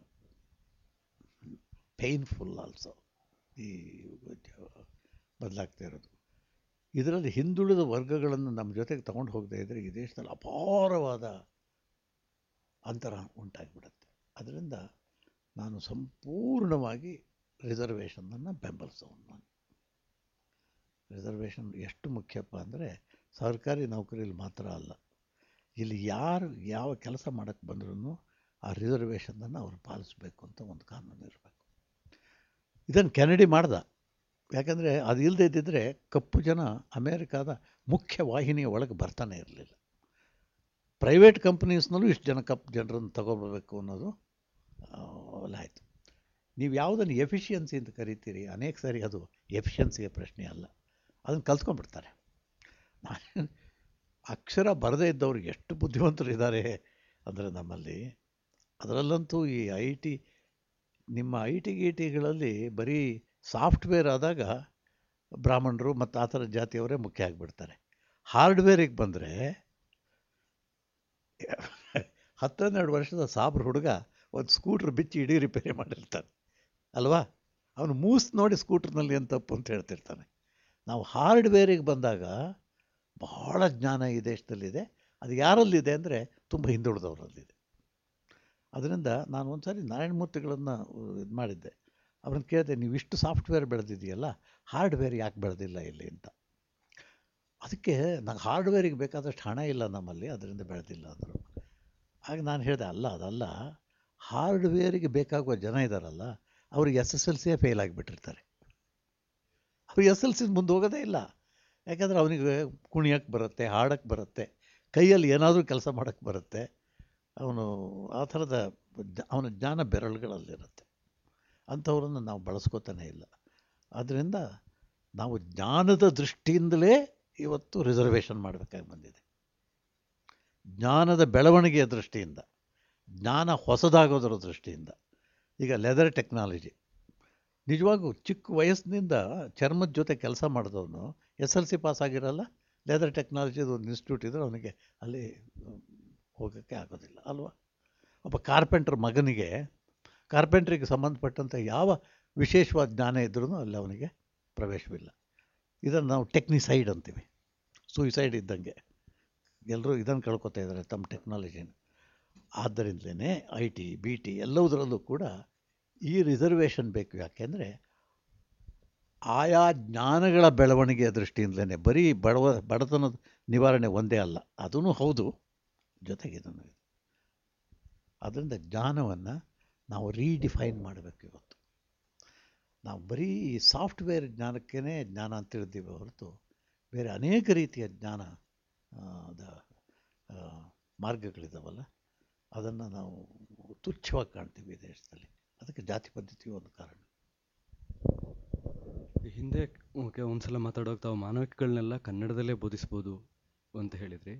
B: ಪೇಯ್ನ್ಫುಲ್ ಆಲ್ಸೋ ಈ ಬದಲಾಗ್ತಾ ಇರೋದು ಇದರಲ್ಲಿ ಹಿಂದುಳಿದ ವರ್ಗಗಳನ್ನು ನಮ್ಮ ಜೊತೆಗೆ ತಗೊಂಡು ಹೋಗದೇ ಇದ್ದರೆ ಈ ದೇಶದಲ್ಲಿ ಅಪಾರವಾದ ಅಂತರ ಉಂಟಾಗಿಬಿಡುತ್ತೆ ಅದರಿಂದ ನಾನು ಸಂಪೂರ್ಣವಾಗಿ ರಿಸರ್ವೇಷನನ್ನು ಬೆಂಬಲಿಸೋನು ನಾನು ರಿಸರ್ವೇಷನ್ ಎಷ್ಟು ಮುಖ್ಯಪ್ಪ ಅಂದರೆ ಸರ್ಕಾರಿ ನೌಕರಿಯಲ್ಲಿ ಮಾತ್ರ ಅಲ್ಲ ಇಲ್ಲಿ ಯಾರು ಯಾವ ಕೆಲಸ ಮಾಡೋಕ್ಕೆ ಬಂದ್ರೂ ಆ ರಿಸರ್ವೇಷನನ್ನು ಅವ್ರು ಪಾಲಿಸಬೇಕು ಅಂತ ಒಂದು ಕಾನೂನು ಇರಬೇಕು ಇದನ್ನು ಕೆನಡಿ ಮಾಡ್ದ ಯಾಕಂದರೆ ಅದು ಇಲ್ಲದೆ ಇದ್ದಿದ್ದರೆ ಕಪ್ಪು ಜನ ಅಮೇರಿಕಾದ ಮುಖ್ಯ ವಾಹಿನಿಯ ಒಳಗೆ ಬರ್ತಾನೆ ಇರಲಿಲ್ಲ ಪ್ರೈವೇಟ್ ಕಂಪ್ನೀಸ್ನಲ್ಲೂ ಇಷ್ಟು ಜನ ಕಪ್ಪು ಜನರನ್ನು ತಗೊಬರ್ಬೇಕು ಅನ್ನೋದು ಅಲ್ಲ ಆಯಿತು ನೀವು ಯಾವುದನ್ನು ಎಫಿಷಿಯನ್ಸಿ ಅಂತ ಕರಿತೀರಿ ಅನೇಕ ಸಾರಿ ಅದು ಎಫಿಷಿಯನ್ಸಿಗೆ ಪ್ರಶ್ನೆ ಅಲ್ಲ ಅದನ್ನು ಕಲ್ತ್ಕೊಂಡ್ಬಿಡ್ತಾರೆ ನಾನು ಅಕ್ಷರ ಬರದೇ ಇದ್ದವ್ರು ಎಷ್ಟು ಬುದ್ಧಿವಂತರು ಇದ್ದಾರೆ ಅಂದರೆ ನಮ್ಮಲ್ಲಿ ಅದರಲ್ಲಂತೂ ಈ ಐ ಟಿ ನಿಮ್ಮ ಐ ಟಿ ಗಿ ಟಿಗಳಲ್ಲಿ ಬರೀ ಸಾಫ್ಟ್ವೇರ್ ಆದಾಗ ಬ್ರಾಹ್ಮಣರು ಮತ್ತು ಆ ಥರ ಜಾತಿಯವರೇ ಮುಖ್ಯ ಆಗಿಬಿಡ್ತಾರೆ ಹಾರ್ಡ್ವೇರಿಗೆ ಬಂದರೆ ಹತ್ತನ್ನೆರಡು ವರ್ಷದ ಸಾಬ್ರ ಹುಡುಗ ಒಂದು ಸ್ಕೂಟ್ರ್ ಬಿಚ್ಚಿ ಇಡೀ ರಿಪೇರಿ ಮಾಡಿರ್ತಾನೆ ಅಲ್ವಾ ಅವನು ಮೂಸ್ ನೋಡಿ ಸ್ಕೂಟ್ರ್ನಲ್ಲಿ ಏನು ತಪ್ಪು ಅಂತ ಹೇಳ್ತಿರ್ತಾನೆ ನಾವು ಹಾರ್ಡ್ವೇರಿಗೆ ಬಂದಾಗ ಬಹಳ ಜ್ಞಾನ ಈ ದೇಶದಲ್ಲಿದೆ ಅದು ಯಾರಲ್ಲಿದೆ ಅಂದರೆ ತುಂಬ ಹಿಂದುಳಿದವರಲ್ಲಿದೆ ಅದರಿಂದ ನಾನು ಒಂದು ಸಾರಿ ನಾರಾಯಣಮೂರ್ತಿಗಳನ್ನು ಇದು ಮಾಡಿದ್ದೆ ಅವ್ರನ್ನ ಕೇಳಿದೆ ನೀವು ಇಷ್ಟು ಸಾಫ್ಟ್ವೇರ್ ಬೆಳೆದಿದೆಯಲ್ಲ ಹಾರ್ಡ್ವೇರ್ ಯಾಕೆ ಬೆಳೆದಿಲ್ಲ ಇಲ್ಲಿ ಅಂತ ಅದಕ್ಕೆ ನಂಗೆ ಹಾರ್ಡ್ವೇರಿಗೆ ಬೇಕಾದಷ್ಟು ಹಣ ಇಲ್ಲ ನಮ್ಮಲ್ಲಿ ಅದರಿಂದ ಬೆಳೆದಿಲ್ಲ ಅಂದರು ಆಗ ನಾನು ಹೇಳಿದೆ ಅಲ್ಲ ಅದಲ್ಲ ಹಾರ್ಡ್ವೇರಿಗೆ ಬೇಕಾಗುವ ಜನ ಇದ್ದಾರಲ್ಲ ಅವರು ಎಸ್ ಎಸ್ ಎಲ್ ಸಿಯೇ ಫೇಲ್ ಆಗಿಬಿಟ್ಟಿರ್ತಾರೆ ಅವ್ರು ಎಸ್ ಎಲ್ ಸಿ ಮುಂದೆ ಹೋಗೋದೇ ಇಲ್ಲ ಯಾಕಂದರೆ ಅವನಿಗೆ ಕುಣಿಯೋಕ್ಕೆ ಬರುತ್ತೆ ಹಾಡೋಕ್ಕೆ ಬರುತ್ತೆ ಕೈಯಲ್ಲಿ ಏನಾದರೂ ಕೆಲಸ ಮಾಡೋಕ್ಕೆ ಬರುತ್ತೆ ಅವನು ಆ ಥರದ ಅವನ ಜ್ಞಾನ ಬೆರಳುಗಳಲ್ಲಿರುತ್ತೆ ಅಂಥವ್ರನ್ನು ನಾವು ಬಳಸ್ಕೋತಾನೆ ಇಲ್ಲ ಆದ್ದರಿಂದ ನಾವು ಜ್ಞಾನದ ದೃಷ್ಟಿಯಿಂದಲೇ ಇವತ್ತು ರಿಸರ್ವೇಷನ್ ಮಾಡಬೇಕಾಗಿ ಬಂದಿದೆ ಜ್ಞಾನದ ಬೆಳವಣಿಗೆಯ ದೃಷ್ಟಿಯಿಂದ ಜ್ಞಾನ ಹೊಸದಾಗೋದರ ದೃಷ್ಟಿಯಿಂದ ಈಗ ಲೆದರ್ ಟೆಕ್ನಾಲಜಿ ನಿಜವಾಗೂ ಚಿಕ್ಕ ವಯಸ್ಸಿನಿಂದ ಚರ್ಮದ ಜೊತೆ ಕೆಲಸ ಮಾಡಿದವನು ಎಸ್ ಎಲ್ ಸಿ ಪಾಸ್ ಆಗಿರಲ್ಲ ಲೆದರ್ ಟೆಕ್ನಾಲಜಿದು ಒಂದು ಇನ್ಸ್ಟಿಟ್ಯೂಟ್ ಇದ್ದರೆ ಅವನಿಗೆ ಅಲ್ಲಿ ಹೋಗೋಕ್ಕೆ ಆಗೋದಿಲ್ಲ ಅಲ್ವಾ ಒಬ್ಬ ಕಾರ್ಪೆಂಟ್ರ್ ಮಗನಿಗೆ ಕಾರ್ಪೆಂಟ್ರಿಗೆ ಸಂಬಂಧಪಟ್ಟಂಥ ಯಾವ ವಿಶೇಷವಾದ ಜ್ಞಾನ ಇದ್ರೂ ಅಲ್ಲಿ ಅವನಿಗೆ ಪ್ರವೇಶವಿಲ್ಲ ಇದನ್ನು ನಾವು ಟೆಕ್ನಿಸೈಡ್ ಅಂತೀವಿ ಸೂಯಿಸೈಡ್ ಇದ್ದಂಗೆ ಎಲ್ಲರೂ ಇದನ್ನು ಕಳ್ಕೊತಾ ಇದ್ದಾರೆ ತಮ್ಮ ಟೆಕ್ನಾಲಜಿನ ಆದ್ದರಿಂದಲೇ ಐ ಟಿ ಬಿ ಟಿ ಎಲ್ಲವುದರಲ್ಲೂ ಕೂಡ ಈ ರಿಸರ್ವೇಷನ್ ಬೇಕು ಯಾಕೆಂದರೆ ಆಯಾ ಜ್ಞಾನಗಳ ಬೆಳವಣಿಗೆಯ ದೃಷ್ಟಿಯಿಂದಲೇ ಬರೀ ಬಡವ ಬಡತನದ ನಿವಾರಣೆ ಒಂದೇ ಅಲ್ಲ ಅದೂ ಹೌದು ಜೊತೆಗೆ ಇದನ್ನು ಇದೆ ಅದರಿಂದ ಜ್ಞಾನವನ್ನು ನಾವು ರೀಡಿಫೈನ್ ಮಾಡಬೇಕು ಇವತ್ತು ನಾವು ಬರೀ ಸಾಫ್ಟ್ವೇರ್ ಜ್ಞಾನಕ್ಕೇ ಜ್ಞಾನ ಅಂತ ತಿಳಿದೀವಿ ಹೊರತು ಬೇರೆ ಅನೇಕ ರೀತಿಯ ಜ್ಞಾನ ದ ಮಾರ್ಗಗಳಿದಾವಲ್ಲ ಅದನ್ನು ನಾವು ತುಚ್ಛವಾಗಿ ಕಾಣ್ತೀವಿ ಈ ದೇಶದಲ್ಲಿ ಅದಕ್ಕೆ ಜಾತಿ ಪದ್ಧತಿಯು ಒಂದು ಕಾರಣ
A: ಈ ಹಿಂದೆ ಓಕೆ ಒಂದ್ಸಲ ಮಾತಾಡುವಾಗ ತಾವು ಮಾನವಿಕಗಳನ್ನೆಲ್ಲ ಕನ್ನಡದಲ್ಲೇ ಬೋಧಿಸ್ಬೋದು ಅಂತ ಹೇಳಿದ್ರಿ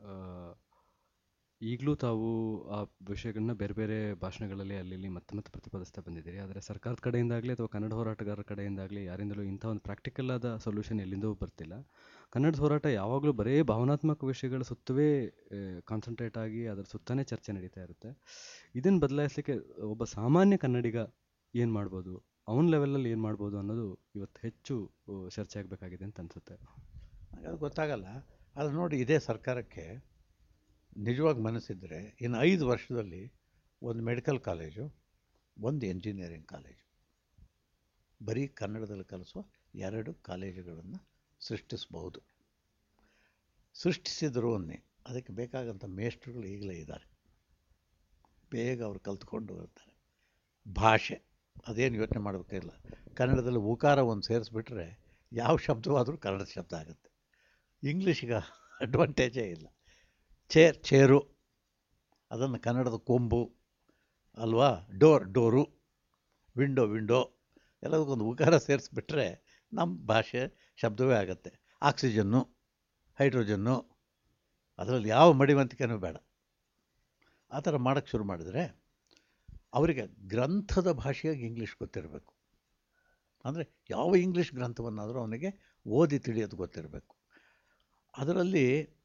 A: ಈಗಲೂ ತಾವು ಆ ವಿಷಯಗಳನ್ನ ಬೇರೆ ಬೇರೆ ಭಾಷಣಗಳಲ್ಲಿ ಅಲ್ಲಿ ಇಲ್ಲಿ ಮತ್ತೆ ಮತ್ತೆ ಪ್ರತಿಪಾದಿಸ್ತಾ ಬಂದಿದ್ದೀರಿ ಆದರೆ ಸರ್ಕಾರದ ಕಡೆಯಿಂದಾಗಲಿ ಅಥವಾ ಕನ್ನಡ ಹೋರಾಟಗಾರರ ಕಡೆಯಿಂದಾಗಲಿ ಯಾರಿಂದಲೂ ಇಂಥ ಒಂದು ಪ್ರಾಕ್ಟಿಕಲ್ ಆದ ಸೊಲ್ಯೂಷನ್ ಎಲ್ಲಿಂದೂ ಬರ್ತಿಲ್ಲ ಕನ್ನಡದ ಹೋರಾಟ ಯಾವಾಗಲೂ ಬರೀ ಭಾವನಾತ್ಮಕ ವಿಷಯಗಳ ಸುತ್ತವೇ ಕಾನ್ಸಂಟ್ರೇಟ್ ಆಗಿ ಅದರ ಸುತ್ತನೇ ಚರ್ಚೆ ನಡೀತಾ ಇರುತ್ತೆ ಇದನ್ನು ಬದಲಾಯಿಸಲಿಕ್ಕೆ ಒಬ್ಬ ಸಾಮಾನ್ಯ ಕನ್ನಡಿಗ ಏನು ಮಾಡ್ಬೋದು ಅವನ ಲೆವೆಲಲ್ಲಿ ಏನು ಮಾಡ್ಬೋದು ಅನ್ನೋದು ಇವತ್ತು ಹೆಚ್ಚು ಚರ್ಚೆ ಆಗಬೇಕಾಗಿದೆ ಅಂತ ಅನಿಸುತ್ತೆ
B: ಅದು ಗೊತ್ತಾಗಲ್ಲ ಅದು ನೋಡಿ ಇದೇ ಸರ್ಕಾರಕ್ಕೆ ನಿಜವಾಗಿ ಮನಸ್ಸಿದ್ದರೆ ಇನ್ನು ಐದು ವರ್ಷದಲ್ಲಿ ಒಂದು ಮೆಡಿಕಲ್ ಕಾಲೇಜು ಒಂದು ಎಂಜಿನಿಯರಿಂಗ್ ಕಾಲೇಜು ಬರೀ ಕನ್ನಡದಲ್ಲಿ ಕಲಿಸುವ ಎರಡು ಕಾಲೇಜುಗಳನ್ನು ಸೃಷ್ಟಿಸಬಹುದು ಸೃಷ್ಟಿಸಿದ್ರು ಅನ್ನಿ ಅದಕ್ಕೆ ಬೇಕಾದಂಥ ಮೇಷ್ಟ್ರುಗಳು ಈಗಲೇ ಇದ್ದಾರೆ ಬೇಗ ಅವರು ಕಲ್ತ್ಕೊಂಡು ಬರ್ತಾರೆ ಭಾಷೆ ಅದೇನು ಯೋಚನೆ ಮಾಡಬೇಕಿಲ್ಲ ಕನ್ನಡದಲ್ಲಿ ಉಕಾರ ಒಂದು ಸೇರಿಸ್ಬಿಟ್ರೆ ಯಾವ ಶಬ್ದವಾದರೂ ಕನ್ನಡ ಶಬ್ದ ಆಗುತ್ತೆ ಇಂಗ್ಲೀಷಿಗೆ ಅಡ್ವಾಂಟೇಜೇ ಇಲ್ಲ ಚೇರ್ ಚೇರು ಅದನ್ನು ಕನ್ನಡದ ಕೊಂಬು ಅಲ್ವಾ ಡೋರ್ ಡೋರು ವಿಂಡೋ ವಿಂಡೋ ಎಲ್ಲದಕ್ಕೊಂದು ಉಕಾರ ಸೇರಿಸ್ಬಿಟ್ರೆ ನಮ್ಮ ಭಾಷೆ ಶಬ್ದವೇ ಆಗುತ್ತೆ ಆಕ್ಸಿಜನ್ನು ಹೈಡ್ರೋಜನ್ನು ಅದರಲ್ಲಿ ಯಾವ ಮಡಿವಂತಿಕೆನೂ ಬೇಡ ಆ ಥರ ಮಾಡೋಕ್ಕೆ ಶುರು ಮಾಡಿದರೆ ಅವರಿಗೆ ಗ್ರಂಥದ ಭಾಷೆಯಾಗಿ ಇಂಗ್ಲೀಷ್ ಗೊತ್ತಿರಬೇಕು ಅಂದರೆ ಯಾವ ಇಂಗ್ಲೀಷ್ ಗ್ರಂಥವನ್ನಾದರೂ ಅವನಿಗೆ ಓದಿ ತಿಳಿಯೋದು ಗೊತ್ತಿರಬೇಕು ಅದರಲ್ಲಿ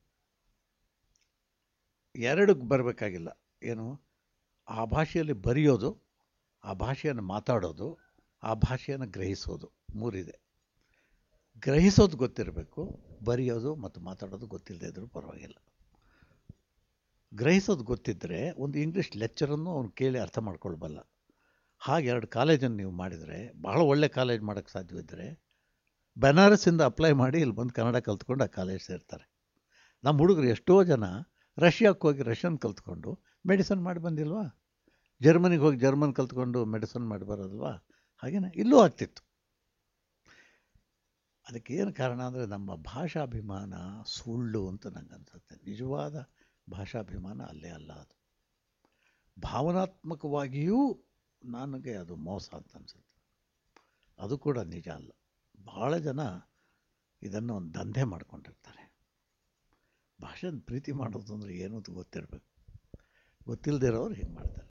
B: ಎರಡು ಬರಬೇಕಾಗಿಲ್ಲ ಏನು ಆ ಭಾಷೆಯಲ್ಲಿ ಬರೆಯೋದು ಆ ಭಾಷೆಯನ್ನು ಮಾತಾಡೋದು ಆ ಭಾಷೆಯನ್ನು ಗ್ರಹಿಸೋದು ಮೂರಿದೆ ಗ್ರಹಿಸೋದು ಗೊತ್ತಿರಬೇಕು ಬರೆಯೋದು ಮತ್ತು ಮಾತಾಡೋದು ಗೊತ್ತಿಲ್ಲದೆ ಇದ್ರೂ ಪರವಾಗಿಲ್ಲ ಗ್ರಹಿಸೋದು ಗೊತ್ತಿದ್ದರೆ ಒಂದು ಇಂಗ್ಲೀಷ್ ಲೆಕ್ಚರನ್ನು ಅವನು ಕೇಳಿ ಅರ್ಥ ಮಾಡ್ಕೊಳ್ಬಲ್ಲ ಹಾಗೆ ಎರಡು ಕಾಲೇಜನ್ನು ನೀವು ಮಾಡಿದರೆ ಭಾಳ ಒಳ್ಳೆ ಕಾಲೇಜ್ ಮಾಡೋಕ್ಕೆ ಸಾಧ್ಯವಿದ್ದರೆ ಬನಾರಸ್ಸಿಂದ ಅಪ್ಲೈ ಮಾಡಿ ಇಲ್ಲಿ ಬಂದು ಕನ್ನಡ ಕಲ್ತ್ಕೊಂಡು ಆ ಕಾಲೇಜ್ ಸೇರ್ತಾರೆ ನಮ್ಮ ಹುಡುಗರು ಎಷ್ಟೋ ಜನ ರಷ್ಯಾಕ್ಕೆ ಹೋಗಿ ರಷ್ಯನ್ ಕಲ್ತ್ಕೊಂಡು ಮೆಡಿಸನ್ ಮಾಡಿ ಬಂದಿಲ್ವಾ ಜರ್ಮನಿಗೆ ಹೋಗಿ ಜರ್ಮನ್ ಕಲ್ತ್ಕೊಂಡು ಮೆಡಿಸನ್ ಮಾಡಿ ಬರೋದಲ್ವಾ ಹಾಗೇನೆ ಇಲ್ಲೂ ಆಗ್ತಿತ್ತು ಅದಕ್ಕೆ ಏನು ಕಾರಣ ಅಂದರೆ ನಮ್ಮ ಭಾಷಾಭಿಮಾನ ಸುಳ್ಳು ಅಂತ ನಂಗೆ ಅನ್ಸುತ್ತೆ ನಿಜವಾದ ಭಾಷಾಭಿಮಾನ ಅಲ್ಲೇ ಅಲ್ಲ ಅದು ಭಾವನಾತ್ಮಕವಾಗಿಯೂ ನನಗೆ ಅದು ಮೋಸ ಅಂತ ಅನಿಸುತ್ತೆ ಅದು ಕೂಡ ನಿಜ ಅಲ್ಲ ಭಾಳ ಜನ ಇದನ್ನು ಒಂದು ದಂಧೆ ಮಾಡ್ಕೊಂಡಿರ್ತಾರೆ ಭಾಷೆನ ಪ್ರೀತಿ ಮಾಡೋದು ಅಂದರೆ ಏನು ಅಂತ ಗೊತ್ತಿರಬೇಕು ಗೊತ್ತಿಲ್ಲದೆ ಇರೋರು ಹಿಂಗೆ ಮಾಡ್ತಾರೆ